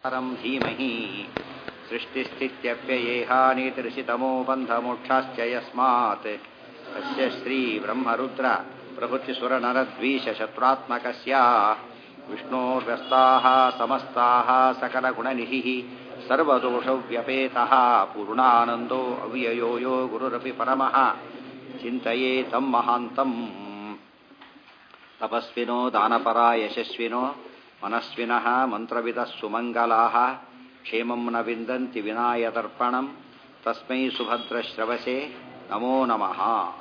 परं धीमहि सृष्टिस्थित्यप्ययेहानीतिर्षितमो बन्धमोक्षाश्च यस्मात् तस्य श्रीब्रह्मरुद्र प्रभृतिसुरनरद्वीषशत्रुरात्मकस्य विष्णोर्व्यस्ताः समस्ताः सकलगुणनिधिः सर्वदोषव्यपेतः पूर्णानन्दो अव्ययो यो गुरुरपि परमः चिन्तये तं महान्तम् तपस्विनो दानपरा यशस्विनो मनस्विनः मन्त्रविदः सुमङ्गलाः क्षेमं न विन्दन्ति विनायदर्पणं तस्मै सुभद्रश्रवसे ನಮೋ ನಮಃ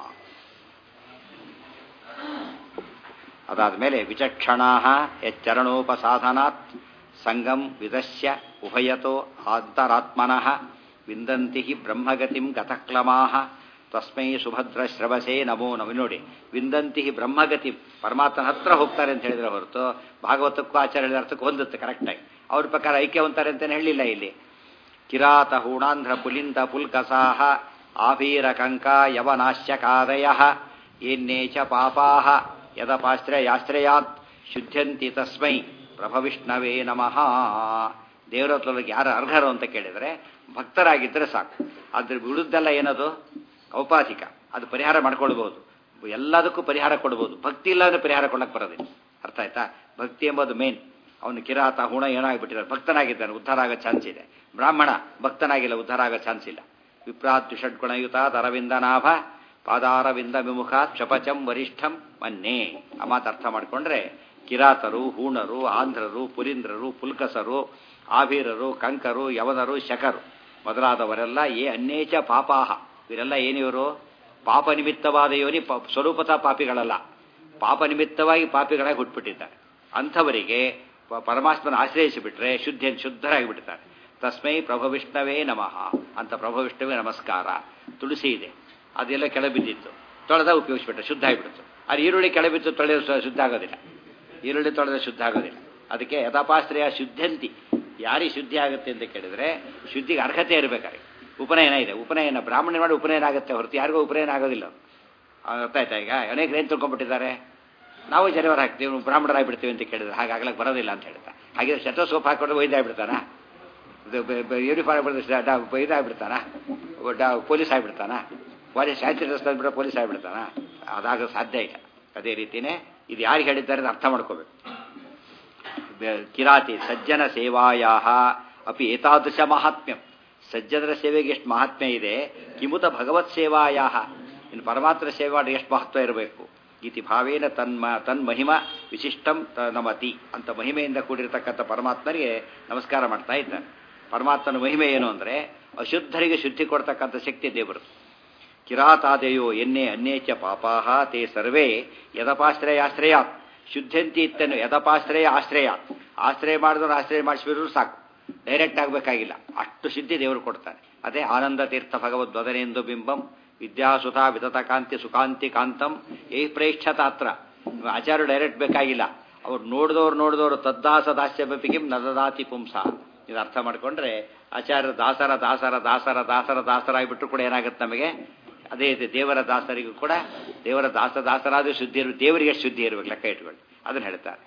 ಅದಾದಮೇಲೆ ವಿಚಕ್ಷಣಾ ಯಚ್ಚರಣೋಪಸಾಧನಾತ್ ಸಂಗಂ ವಿದಶ್ಯ ಉಭಯತೋ ಅಂತರಾತ್ಮನಃ ವಿಂದಂತಿ ಬ್ರಹ್ಮಗತಿಂ ಗತಕ್ಲಮಾ ತಸ್ಮೈ ಸುಭದ್ರಶ್ರವಸೇ ನಮೋ ನಮ ನೋಡಿ ವಿಂದಂತಿ ಬ್ರಹ್ಮಗತಿ ಪರಮಾತ್ಮನ ಹತ್ರ ಹೋಗ್ತಾರೆ ಅಂತ ಹೇಳಿದ್ರೆ ಹೊರತು ಭಾಗವತಕ್ಕೂ ಆಚಾರ್ಯ ಅರ್ಥಕ್ಕೂ ಹೊಂದುತ್ತೆ ಕರೆಕ್ಟಾಗಿ ಅವ್ರ ಪ್ರಕಾರ ಐಕ್ಯ ಹೊಂತಾರೆ ಅಂತಲೇ ಹೇಳಿಲ್ಲ ಇಲ್ಲಿ ಕಿರಾತ ಹೂಣಾಂಧ್ರ ಪುಲಿಂದ ಪುಲ್ಕಸಾಹ ಆಭೀರ ಕಂಕ ಯವನಾಶ್ಯಕಾದಯ ಏನ್ನೇ ಚ ಪಾಪಾ ಯದಪಾಶ್ರಯಾಶ್ರಯಾತ್ ಶುದ್ಧಂತಿ ತಸ್ಮೈ ಪ್ರಭವಿಷ್ಣವೇ ನಮಃ ದೇವರತ್ವಕ್ಕೆ ಯಾರು ಅರ್ಹರು ಅಂತ ಕೇಳಿದರೆ ಭಕ್ತರಾಗಿದ್ದರೆ ಸಾಕು ಅದ್ರ ವಿರುದ್ಧೆಲ್ಲ ಏನದು ಔಪಾಧಿಕ ಅದು ಪರಿಹಾರ ಮಾಡ್ಕೊಳ್ಬಹುದು ಎಲ್ಲದಕ್ಕೂ ಪರಿಹಾರ ಕೊಡ್ಬೋದು ಭಕ್ತಿ ಇಲ್ಲಾಂದ್ರೆ ಪರಿಹಾರ ಕೊಡಕ್ಕೆ ಬರೋದಿಲ್ಲ ಅರ್ಥ ಆಯ್ತಾ ಭಕ್ತಿ ಎಂಬುದು ಮೇನ್ ಅವನು ಕಿರಾತ ಹುಣ ಏನಾಗ್ಬಿಟ್ಟಿದ್ದಾರೆ ಭಕ್ತನಾಗಿದ್ದಾನೆ ಉದ್ಧಾರ ಆಗೋ ಚಾನ್ಸ್ ಇದೆ ಬ್ರಾಹ್ಮಣ ಭಕ್ತನಾಗಿಲ್ಲ ಉದ್ಧಾರ ಆಗೋ ಚಾನ್ಸ್ ಇಲ್ಲ ವಿಪ್ರಾತ್ ಷಡ್ಗುಣಯುತ ಅರವಿಂದ ನಾಭ ಪಾದಾರವಿಂದ ವಿಮುಖಾತ್ ಕ್ಷಪಚಂ ವರಿಷ್ಠಂ ಮನ್ನೇ ಆ ಮಾತು ಅರ್ಥ ಮಾಡಿಕೊಂಡ್ರೆ ಕಿರಾತರು ಹೂಣರು ಆಂಧ್ರರು ಪುರೀಂದ್ರರು ಪುಲ್ಕಸರು ಆಭೀರರು ಕಂಕರು ಯವನರು ಶಕರು ಮೊದಲಾದವರೆಲ್ಲ ಏ ಅನ್ಯೇಚ ಪಾಪಾಹ ಇವರೆಲ್ಲ ಏನಿವರು ಪಾಪ ನಿಮಿತ್ತವಾದ ಯೋನಿ ಸ್ವರೂಪತ ಪಾಪಿಗಳಲ್ಲ ಪಾಪ ನಿಮಿತ್ತವಾಗಿ ಪಾಪಿಗಳಾಗಿ ಹುಟ್ಬಿಟ್ಟಿದ್ದಾರೆ ಅಂಥವರಿಗೆ ಪರಮಾತ್ಮನ ಆಶ್ರಯಿಸಿಬಿಟ್ರೆ ಶುದ್ಧ ಶುದ್ಧರಾಗಿ ಬಿಡ್ತಾರೆ ತಸ್ಮೈ ಪ್ರಭವಿಷ್ಣವೇ ನಮಃ ಅಂತ ಪ್ರಭವಿಷ್ಣವೇ ನಮಸ್ಕಾರ ತುಳಸಿ ಇದೆ ಅದೆಲ್ಲ ಕೆಳಬಿದ್ದಿತ್ತು ತೊಳೆದ ಉಪಯೋಗಿಸ್ಬಿಟ್ರೆ ಶುದ್ಧ ಆಗಿಬಿಡ್ತು ಅದು ಈರುಳ್ಳಿ ಕೆಳಬಿದ್ದು ತೊಳೆದ ಶುದ್ಧ ಆಗೋದಿಲ್ಲ ಈರುಳ್ಳಿ ತೊಳೆದ ಶುದ್ಧ ಆಗೋದಿಲ್ಲ ಅದಕ್ಕೆ ಯಥಾಪಾಶ್ರಯ ಶುದ್ಧಂತಿ ಯಾರಿಗೆ ಶುದ್ಧಿ ಆಗುತ್ತೆ ಅಂತ ಕೇಳಿದ್ರೆ ಶುದ್ಧಿಗೆ ಅರ್ಹತೆ ಇರಬೇಕಾರೆ ಉಪನಯನ ಇದೆ ಉಪನಯನ ಬ್ರಾಹ್ಮಣ ಮಾಡಿ ಉಪನಯನ ಆಗುತ್ತೆ ಹೊರತು ಯಾರಿಗೂ ಉಪನಯನ ಆಗೋದಿಲ್ಲ ಅರ್ಥ ಆಯ್ತಾ ಈಗ ಅನೇಕ ಏನು ತಿಳ್ಕೊಂಡ್ಬಿಟ್ಟಿದ್ದಾರೆ ನಾವು ಜನವರ ಹಾಕ್ತೀವಿ ಬ್ರಾಹ್ಮಣರಾಗ್ಬಿಡ್ತೀವಿ ಅಂತ ಕೇಳಿದ್ರೆ ಹಾಗಾಗ್ಲಕ್ಕೆ ಬರೋದಿಲ್ಲ ಅಂತ ಹೇಳ್ತಾ ಹಾಗೆ ಶಟೋಸ್ಕೋಪ್ ಹಾಕೊಂಡು ವೈದ್ಯ ಆಗ್ಬಿಡ್ತಾನ ಯೂನಿಫಾರ್ಮ್ ಇದಾಗ್ಬಿಡ್ತಾನ ಪೊಲೀಸ್ ಆಗ್ಬಿಡ್ತಾನ ವಾರಿ ಶಾಂತಿ ಡ್ರೆಸ್ ತಂದ್ಬಿಟ್ರೆ ಪೊಲೀಸ್ ಆಗ್ಬಿಡ್ತಾನ ಅದಾಗ ಸಾಧ್ಯ ಇಲ್ಲ ಅದೇ ರೀತಿಯೇ ಇದು ಯಾರಿಗೆ ಹೇಳಿದ್ದಾರೆ ಅಂತ ಅರ್ಥ ಮಾಡ್ಕೋಬೇಕು ಕಿರಾತಿ ಸಜ್ಜನ ಸೇವಾಯಾ ಅಪಿ ಏತಾದೃಶ ಮಹಾತ್ಮ್ಯಂ ಸಜ್ಜನರ ಸೇವೆಗೆ ಎಷ್ಟು ಮಹಾತ್ಮ್ಯ ಇದೆ ಕಿಮುತ ಭಗವತ್ ಸೇವಾಯಾ ಇನ್ನು ಪರಮಾತ್ಮ ಸೇವೆ ಮಾಡಿ ಎಷ್ಟು ಮಹತ್ವ ಇರಬೇಕು ಇತಿ ಭಾವೇನ ತನ್ಮ ತನ್ಮಹಿಮ ವಿಶಿಷ್ಟಂ ನಮತಿ ಅಂತ ಮಹಿಮೆಯಿಂದ ಕೂಡಿರತಕ್ಕಂಥ ಪರಮಾತ್ಮನಿಗೆ ನಮಸ್ಕಾರ ಮಾಡ್ತಾ ಇದ್ದಾನೆ ಪರಮಾತ್ಮನ ಮಹಿಮೆ ಏನು ಅಂದರೆ ಅಶುದ್ಧರಿಗೆ ಶುದ್ಧಿ ಕೊಡ್ತಕ್ಕಂಥ ಶಕ್ತಿ ದೇವರು ಕಿರಾತಾದೆಯೋ ಎನ್ನೆ ಅನ್ಯೇಚ ಪಾಪಾಹ ತೇ ಸರ್ವೇ ಯದಪಾಶ್ರಯಾಶ್ರಯಾತ್ ಶುದ್ಧಂತಿ ಇತ್ತನು ಯದಪಾಶ್ರಯ ಆಶ್ರಯಾತ್ ಆಶ್ರಯ ಮಾಡಿದವರು ಆಶ್ರಯ ಮಾಡಿಸಿದ್ರು ಸಾಕು ಡೈರೆಕ್ಟ್ ಆಗಬೇಕಾಗಿಲ್ಲ ಅಷ್ಟು ಶುದ್ಧಿ ದೇವರು ಕೊಡ್ತಾನೆ ಅದೇ ಆನಂದ ತೀರ್ಥ ಭಗವದ್ವದನೆಂದು ಬಿಂಬಂ ವಿದ್ಯಾಸುತ ವಿತತ ಕಾಂತಿ ಸುಕಾಂತಿ ಕಾಂತಂ ಏ ಪ್ರೇಕ್ಷತಾತ್ರ ಆಚಾರ್ಯ ಡೈರೆಕ್ಟ್ ಬೇಕಾಗಿಲ್ಲ ಅವ್ರು ನೋಡಿದವ್ರು ನೋಡಿದವರು ತದ್ದಾಸ ದಾಸ್ಯ ಬಪಿಗಿಂ ನದದಾತಿ ಪುಂಸ ಇದು ಅರ್ಥ ಮಾಡಿಕೊಂಡ್ರೆ ಆಚಾರ್ಯ ದಾಸರ ದಾಸರ ದಾಸರ ದಾಸರ ದಾಸರಾಗಿಬಿಟ್ರು ಕೂಡ ಏನಾಗುತ್ತೆ ನಮಗೆ ಅದೇ ಇದೆ ದೇವರ ದಾಸರಿಗೂ ಕೂಡ ದೇವರ ದಾಸ ದಾಸರಾದ ಶುದ್ಧಿ ಇರು ದೇವರಿಗೆ ಶುದ್ಧಿ ಇರಬೇಕು ಲೆಕ್ಕ ಇಟ್ಕೊಳ್ಳಿ ಅದನ್ನು ಹೇಳ್ತಾರೆ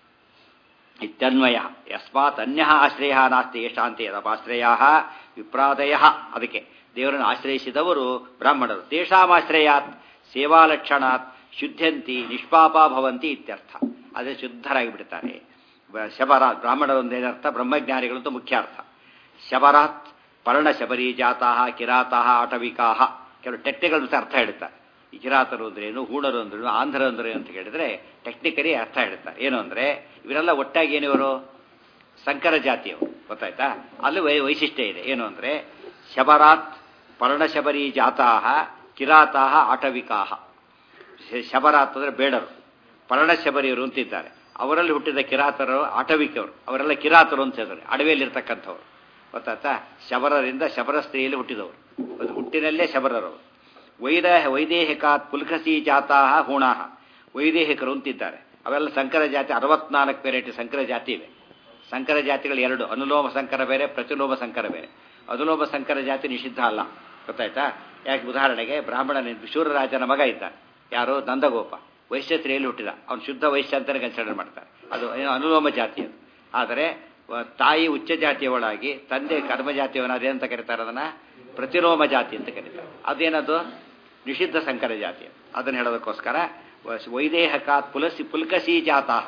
ಇತ್ಯನ್ವಯ ಯಸ್ಮಾತ್ ಅನ್ಯ ಆಶ್ರಯ ನಾಸ್ತಿ ಯಶಾಂತಿ ಯದಪಾಶ್ರಯ ವಿಪ್ರಾದಯ ಅದಕ್ಕೆ ದೇವರನ್ನು ಆಶ್ರಯಿಸಿದವರು ಬ್ರಾಹ್ಮಣರು ತೇಷಾಮಾಶ್ರಯಾತ್ ಸೇವಾಲಕ್ಷಣಾತ್ ಶುದ್ಧಂತಿ ನಿಷ್ಪಾಪ ಭವಂತಿ ಇತ್ಯರ್ಥ ಅದೇ ಶುದ್ಧರಾಗಿ ಬಿಡ್ತಾರೆ ಶಬರಾತ್ ಬ್ರಾಹ್ಮಣರೊಂದೇನರ್ಥ ಬ್ರಹ್ಮಜ್ಞಾನಿಗಳಂತೂ ಮುಖ್ಯ ಅರ್ಥ ಶಬರಾತ್ ಪರ್ಣ ಶಬರಿ ಜಾತಾ ಕಿರಾತಾ ಆಟವಿಕಾ ಕೆಲವು ಟೆಕ್ನಿಕಲ್ ಅರ್ಥ ಹೇಳ್ತಾರೆ ಈ ಕಿರಾತರು ಅಂದ್ರೇನು ಹೂಣರು ಅಂದ್ರೇನು ಆಂಧ್ರ ಅಂದ್ರೆ ಅಂತ ಕೇಳಿದ್ರೆ ಟೆಕ್ನಿಕಲಿ ಅರ್ಥ ಹೇಳ್ತಾರೆ ಏನು ಅಂದ್ರೆ ಇವರೆಲ್ಲ ಒಟ್ಟಾಗಿ ಏನಿವರು ಸಂಕರ ಜಾತಿಯವರು ಗೊತ್ತಾಯ್ತಾ ಅಲ್ಲಿ ವೈ ವೈಶಿಷ್ಟ್ಯ ಇದೆ ಏನು ಅಂದ್ರೆ ಶಬರಾತ್ ಪರ್ಣಶಬರಿ ಜಾತಾ ಕಿರಾತಾ ಆಟವಿಕಾ ಶಬರಾತ್ ಅಂದ್ರೆ ಬೇಡರು ಪರ್ಣಶಬರಿಯರು ಅಂತಿದ್ದಾರೆ ಅವರಲ್ಲಿ ಹುಟ್ಟಿದ ಕಿರಾತರು ಆಟವಿಕವರು ಅವರೆಲ್ಲ ಕಿರಾತರು ಅಂತ ಹೇಳಿದ್ರೆ ಅಡವಿಯಲ್ಲಿರ್ತಕ್ಕಂಥವ್ರು ಗೊತ್ತಾಯ್ತಾ ಶಬರರಿಂದ ಶಬರ ಸ್ತ್ರೀಯಲ್ಲಿ ಹುಟ್ಟಿದವರು ಅದು ಹುಟ್ಟಿನಲ್ಲೇ ಶಬರರವರು ವೈದ ವೈದೇಹಿಕಾತ್ ಪುಲ್ಕಸಿ ಜಾತಾ ಹೂಣಾಹ ವೈದೇಹಿಕರು ಅಂತಿದ್ದಾರೆ ಅವೆಲ್ಲ ಸಂಕರ ಜಾತಿ ಅರವತ್ನಾಲ್ಕು ವೆರೈಟಿ ಸಂಕರ ಜಾತಿ ಇವೆ ಸಂಕರ ಜಾತಿಗಳು ಎರಡು ಅನುಲೋಮ ಸಂಕರ ಬೇರೆ ಪ್ರತಿಲೋಮ ಸಂಕರ ಬೇರೆ ಅನುಲೋಮ ಸಂಕರ ಜಾತಿ ನಿಷಿದ್ಧ ಅಲ್ಲ ಗೊತ್ತಾಯ್ತಾ ಯಾಕೆ ಉದಾಹರಣೆಗೆ ಬ್ರಾಹ್ಮಣನ ಶೂರರಾಜನ ಮಗ ಇದ್ದಾನೆ ಯಾರು ನಂದಗೋಪ ವೈಶ್ಯ ಸ್ತ್ರೀಯಲ್ಲಿ ಹುಟ್ಟಿದ ಅವನು ಶುದ್ಧ ವೈಶ್ಯ ಅಂತಲೇ ಕನ್ಸಿಡರ್ ಮಾಡ್ತಾರೆ ಅದು ಏನು ಅನುಲೋಮ ಜಾತಿ ಅದು ಆದರೆ ವ- ತಾಯಿ ಉಚ್ಚ ಜಾತಿಯವಳಾಗಿ ತಂದೆ ಕರ್ಮ ಜಾತಿಯವನಾದ ಅಂತ ಕರೀತಾರೆ ಅದನ್ನ ಪ್ರತಿಲೋಮ ಜಾತಿ ಅಂತ ಕರೀತಾರೆ ಅದೇನದು ನಿಷಿದ್ಧ ಸಂಕರ ಜಾತಿ ಅದನ್ನು ಹೇಳೋದಕ್ಕೋಸ್ಕರ ವ- ವೈದೇಹಕಾತ್ ಪುಲಸಿ ಪುಲ್ಕಸಿ ಜಾತಾ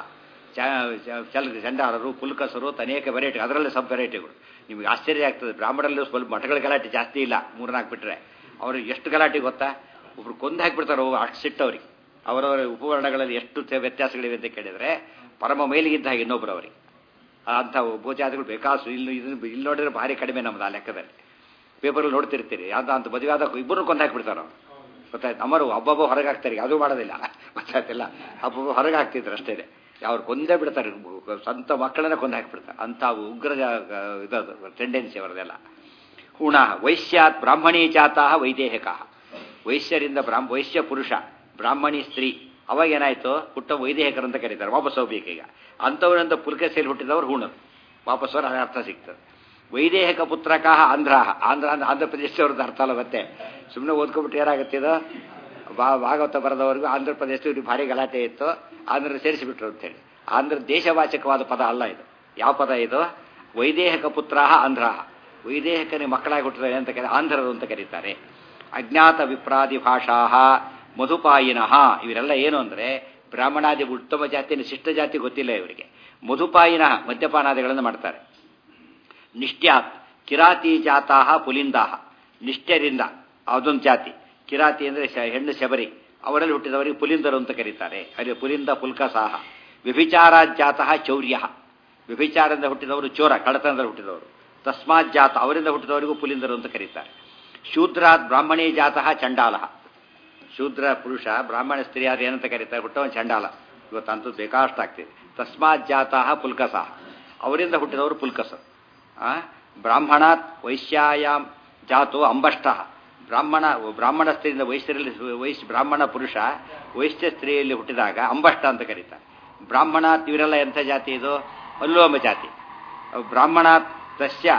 ಚಲ್ ಚಂಡಾರರು ಪುಲ್ಕಸರು ಅಂತ ಅನೇಕ ವೆರೈಟಿ ಅದರಲ್ಲಿ ಸಬ್ ವೆರೈಟಿಗಳು ನಿಮಗೆ ಆಶ್ಚರ್ಯ ಆಗ್ತದೆ ಬ್ರಾಹ್ಮಣರಲ್ಲಿ ಸ್ವಲ್ಪ ಮಠಗಳ ಗಲಾಟೆ ಜಾಸ್ತಿ ಇಲ್ಲ ಮೂರ್ನಾಲ್ಕು ಬಿಟ್ರೆ ಅವ್ರಿಗೆ ಎಷ್ಟು ಗಲಾಟೆ ಗೊತ್ತಾ ಒಬ್ರು ಕೊಂದು ಹಾಕಿಬಿಡ್ತಾರೆ ಅಷ್ಟು ಸಿಟ್ಟವ್ರಿಗೆ ಅವರವರ ಉಪವರ್ಣಗಳಲ್ಲಿ ಎಷ್ಟು ತೆ- ವ್ಯತ್ಯಾಸಗಳಿವೆ ಅಂತ ಕೇಳಿದ್ರೆ ಪರಮ ಮೇಲಿಗಿದ್ದ ಹಾಗೆ ಇನ್ನೊಬ್ರು ಅವರಿಗೆ ಅಂಥ ಭೋಜಾತಿಗಳು ಬೇಕಾಸು ಇಲ್ಲಿ ಇದನ್ನ ಇಲ್ಲಿ ನೋಡಿದ್ರೆ ಭಾರಿ ಕಡಿಮೆ ನಮ್ದು ಆ ಲೆಕ್ಕದಲ್ಲಿ ಪೇಪರಲ್ಲಿ ನೋಡ್ತಿರ್ತೀರಿ ಯಾವ್ದು ಅಂತ ಮದುವೆ ಇಬ್ಬರು ಕೊಂದು ಹಾಕ್ಬಿಡ್ತಾರೆ ಅವ್ರು ಗೊತ್ತಾಯ್ತು ಅಮರು ಹಬ್ಬಬ್ಬ ಹೊರಗೆ ಹಾಕ್ತಾರೆ ಅದು ಮಾಡೋದಿಲ್ಲ ಗೊತ್ತಾಯ್ತಿಲ್ಲ ಹಬ್ಬಬ್ಬ ಹೊರಗೆ ಹಾಕ್ತಿದ್ರು ಅಷ್ಟೇ ಅವ್ರು ಕೊಂದೇ ಬಿಡ್ತಾರೆ ಸ್ವಂತ ಮಕ್ಕಳನ್ನ ಕೊಂದು ಹಾಕಿಬಿಡ್ತಾರೆ ಅಂಥ ಉಗ್ರ ಜಾ- ಇದದು ಟೆಂಡೆನ್ಸಿ ಅವರದೆಲ್ಲ ಹೂಣ ವೈಶ್ಯಾತ್ ಬ್ರಾಹ್ಮಣೀ ಜಾತಃ ವೈದೇಹಿಕ ವೈಶ್ಯರಿಂದ ಬ್ರಾಹ್ಮ ವೈಶ್ಯ ಪುರುಷ ಬ್ರಾಹ್ಮಣಿ ಸ್ತ್ರೀ ಅವಾಗ ಏನಾಯ್ತು ಹುಟ್ಟ ವೈದೇಹಿಕರು ಅಂತ ಕರೀತಾರೆ ವಾಪಸ್ ಹೋಗ್ಬೇಕು ಈಗ ಅಂಥವರಿಂದ ಪುಲ್ಕಸೆಯಲ್ಲಿ ಹುಟ್ಟಿದವರು ಹೂಣರು ವಾಪಸ್ ಅವ್ರ ಅರ್ಥ ಸಿಗ್ತದೆ ವೈದೇಹಿಕ ಪುತ್ರಕಾಹ ಆಂಧ್ರ ಆಂಧ್ರ ಅಂದ್ರೆ ಆಂಧ್ರ ಪ್ರದೇಶದವ್ರದ್ದು ಅರ್ಥ ಅಲ್ಲ ಮತ್ತೆ ಸುಮ್ಮನೆ ಓದ್ಕೊಬಿಟ್ಟು ಏನಾಗುತ್ತೆ ಇದು ಬಾ ಭಾಗವತ ಬರೆದವರೆಗೂ ಆಂಧ್ರ ಪ್ರದೇಶದವ್ರಿಗೆ ಭಾರಿ ಗಲಾಟೆ ಇತ್ತು ಆಂಧ್ರ ಸೇರಿಸಿಬಿಟ್ರು ಅಂತೇಳಿ ಆಂಧ್ರ ದೇಶವಾಚಕವಾದ ಪದ ಅಲ್ಲ ಇದು ಯಾವ ಪದ ಇದು ವೈದೇಹಿಕ ಪುತ್ರಾಹ ಆಂಧ್ರ ವೈದೇಹಿಕನಿಗೆ ಮಕ್ಕಳಾಗಿ ಹುಟ್ಟಿದ್ದಾರೆ ಅಂತ ಕರೀ ಆಂಧ್ರರು ಅಂತ ಕರೀತಾರೆ ಅಜ್ಞಾತ ವಿಪ್ರಾದಿ ಭಾಷಾ ಮಧುಪಾಯಿನಃ ಇವರೆಲ್ಲ ಏನು ಅಂದ್ರೆ ಬ್ರಾಹ್ಮಣಾದಿ ಉತ್ತಮ ಜಾತಿಯ ಶಿಷ್ಟ ಜಾತಿ ಗೊತ್ತಿಲ್ಲ ಇವರಿಗೆ ಮಧುಪಾಯಿನ ಮದ್ಯಪಾನಾದಿಗಳನ್ನು ಮಾಡ್ತಾರೆ ನಿಷ್ಟ್ಯಾತ್ ಕಿರಾತಿ ಜಾತಾಹ ಪುಲಿಂದಾಹ ನಿಷ್ಠ್ಯರಿಂದ ಅದೊಂದು ಜಾತಿ ಕಿರಾತಿ ಅಂದ್ರೆ ಶ- ಹೆಣ್ಣು ಶಬರಿ ಅವರಲ್ಲಿ ಹುಟ್ಟಿದವರಿಗೆ ಪುಲಿಂದರು ಅಂತ ಕರೀತಾರೆ ಅಲ್ಲಿ ಪುಲಿಂದ ಪುಲ್ಕಸಾಹ ವ್ಯಭಿಚಾರ ಜಾತಃ ಚೌರ್ಯ ವ್ಯಭಿಚಾರದಿಂದ ಹುಟ್ಟಿದವರು ಚೋರ ಕಳತನದಲ್ಲಿ ಹುಟ್ಟಿದವರು ತಸ್ಮಾತ್ ಜಾತ ಅವರಿಂದ ಹುಟ್ಟಿದವರಿಗೂ ಪುಲಿಂದರು ಅಂತ ಕರೀತಾರೆ ಶೂದ್ರಾತ್ ಬ್ರಾಹ್ಮಣೀ ಜಾತಃ ಚಂಡಾಲ ಶೂದ್ರ ಪುರುಷ ಬ್ರಾಹ್ಮಣ ಸ್ತ್ರೀಯಾರು ಏನಂತ ಕರೀತಾರೆ ಹುಟ್ಟವನ್ ಚಂಡಾಲ ಇವತ್ತಂತೂ ಬೇಕಾಷ್ಟಾಗ್ತಿದೆ ತಸ್ಮಾತ್ ಜಾತಃ ಪುಲ್ಕಸಃ ಅವರಿಂದ ಹುಟ್ಟಿದವರು ಪುಲ್ಕಸ ಆ? ಬ್ರಾಹ್ಮಣಾತ್ ವೈಶ್ಯಾಯಾಮ್ ಜಾತೋ ಅಂಬಷ್ಟ ಬ್ರಾಹ್ಮಣ ಬ್ರಾಹ್ಮಣ ಸ್ತ್ರೀಯಿಂದ ವೈಶ್ಯರಲ್ಲಿ ವೈಶ್ಯ ಬ್ರಾಹ್ಮಣ ಪುರುಷ ವೈಶ್ಯ ಸ್ತ್ರೀಯಲ್ಲಿ ಹುಟ್ಟಿದಾಗ ಅಂಬಷ್ಟ ಅಂತ ಕರೀತಾರೆ ಬ್ರಾಹ್ಮಣಾತ್ ಇವರೆಲ್ಲ ಎಂಥ ಜಾತಿ ಇದು ಅಲ್ಲೋಮ ಜಾತಿ ಬ್ರಾಹ್ಮಣಾತ್ ತಸ್ಯ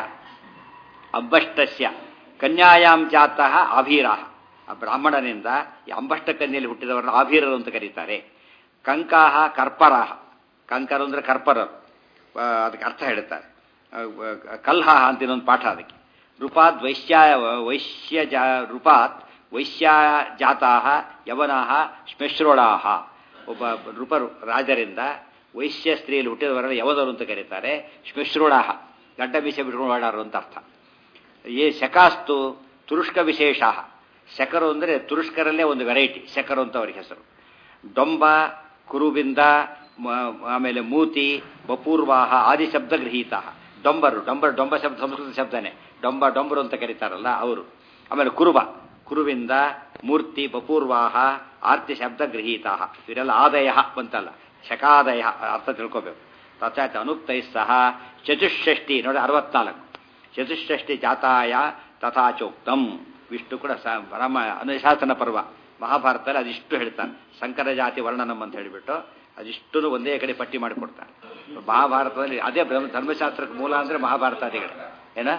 ಅಂಬಷ್ಟಸ್ಯ ಕನ್ಯಾಯಾಮ್ ಜಾತಃ ಆಭೀರಾಹ ಆ ಬ್ರಾಹ್ಮಣನಿಂದ ಈ ಅಂಬಷ್ಟ ಕನ್ಯೆಯಲ್ಲಿ ಹುಟ್ಟಿದವರನ್ನು ಆಭೀರರು ಅಂತ ಕರೀತಾರೆ ಕಂಕಾಹ ಕರ್ಪರಾಹ ಕಂಕರು ಅಂದ್ರೆ ಕರ್ಪರರು ಆ, ಅದಕ್ಕೆ ಅರ್ಥ ಹೇಳ್ತಾರೆ ಆ, ಆ, ಕಲ್ಹಾಹ ಅಂತ ಇನ್ನೊಂದು ಪಾಠ ಅದಕ್ಕೆ ರೂಪಾತ್ ವೈಶ್ಯ ವೈಶ್ಯ ಜಾ ರೂಪಾತ್ ವೈಶ್ಯ ಜಾತಾಹ ಯವನಾಹ ಶ್ಮೆಶ್ರೋಳಾಹ ಒಬ್ಬ ನೃಪರು ರಾಜರಿಂದ ವೈಶ್ಯ ಸ್ತ್ರೀಯಲ್ಲಿ ಹುಟ್ಟಿದವರೆಲ್ಲ ಯವದರು ಅಂತ ಕರೀತಾರೆ ಶ್ಮೆಶ್ರೋಳಾಹ ಗಡ್ಡ ಮೀಸೆ ಬಿಟ್ಕೊಂಡು ಓಡಾರು ಅಂತ ಅರ್ಥ ಏ ಶಕಾಸ್ತು ತುರುಷ್ಕ ವಿಶೇಷ ಶಕರು ಅಂದರೆ ತುರುಷ್ಕರಲ್ಲೇ ಒಂದು ವೆರೈಟಿ ಶಕರು ಅಂತ ಅವ್ರಿಗೆ ಹೆಸರು ಡೊಂಬ ಕುರುಬಿಂದ ಮ- ಆಮೇಲೆ ಮೂತಿ ಬಪೂರ್ವಾಹ ಆದಿ ಶಬ್ದ ಗೃಹೀತ ಡೊಂಬರು ಡೊಂಬರ್ ಡೊಂಬ ಶಬ್ದ ಸಂಸ್ಕೃತ ಶಬ್ದನೇ ಡೊಂಬ ಡೊಂಬರು ಅಂತ ಕರೀತಾರಲ್ಲ ಅವರು ಆಮೇಲೆ ಕುರುಬ ಕುರುವಿಂದ ಮೂರ್ತಿ ಬಪೂರ್ವಾಹ ಆರ್ತಿ ಶಬ್ದ ಗೃಹೀತ ಇವರೆಲ್ಲ ಆದಯ ಬಂತಲ್ಲ ಶಕಾದಯ ಅರ್ಥ ತಿಳ್ಕೋಬೇಕು ತಥಾಚ ಅನುಕ್ತೈ ಸಹ ಚತುಷ್ಷಷ್ಟಿ ನೋಡಿ ಅರವತ್ನಾಲ್ಕು ಚತುಷ್ಷಷ್ಟಿ ಜಾತಾಯ ತಥಾಚೋಕ್ತಂ ವಿಷ್ಣು ಕೂಡ ಸ ಬ್ರಹ್ಮ ಅನುಶಾಸನ ಪರ್ವ ಮಹಾಭಾರತದಲ್ಲಿ ಅದಿಷ್ಟು ಹೇಳ್ತಾನೆ ಸಂಕರ ಜಾತಿ ವರ್ಣನಂ ಅಂತ ಹೇಳಿಬಿಟ್ಟು ಅದಿಷ್ಟು ಒಂದೇ ಕಡೆ ಪಟ್ಟಿ ಮಾಡಿಕೊಡ್ತಾನೆ ಮಹಾಭಾರತದಲ್ಲಿ ಅದೇ ಬ್ರಹ್ಮ ಧರ್ಮಶಾಸ್ತ್ರಕ್ಕೆ ಮೂಲ ಅಂದ್ರೆ ಮಹಾಭಾರತಾದಿಗಳು ಏನ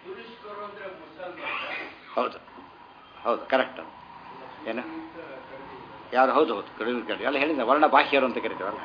ಹೌದು ಹೌದು ಕರೆಕ್ಟ್ ಏನ ಯಾರು ಹೌದು ಹೌದು ಕಡಿಮೆ ಕಡಿಮೆ ಎಲ್ಲ ಹೇಳಿದ ವರ್ಣ ಬಾಹ್ಯರು ಅಂತ ಕರೀತೀವಲ್ಲ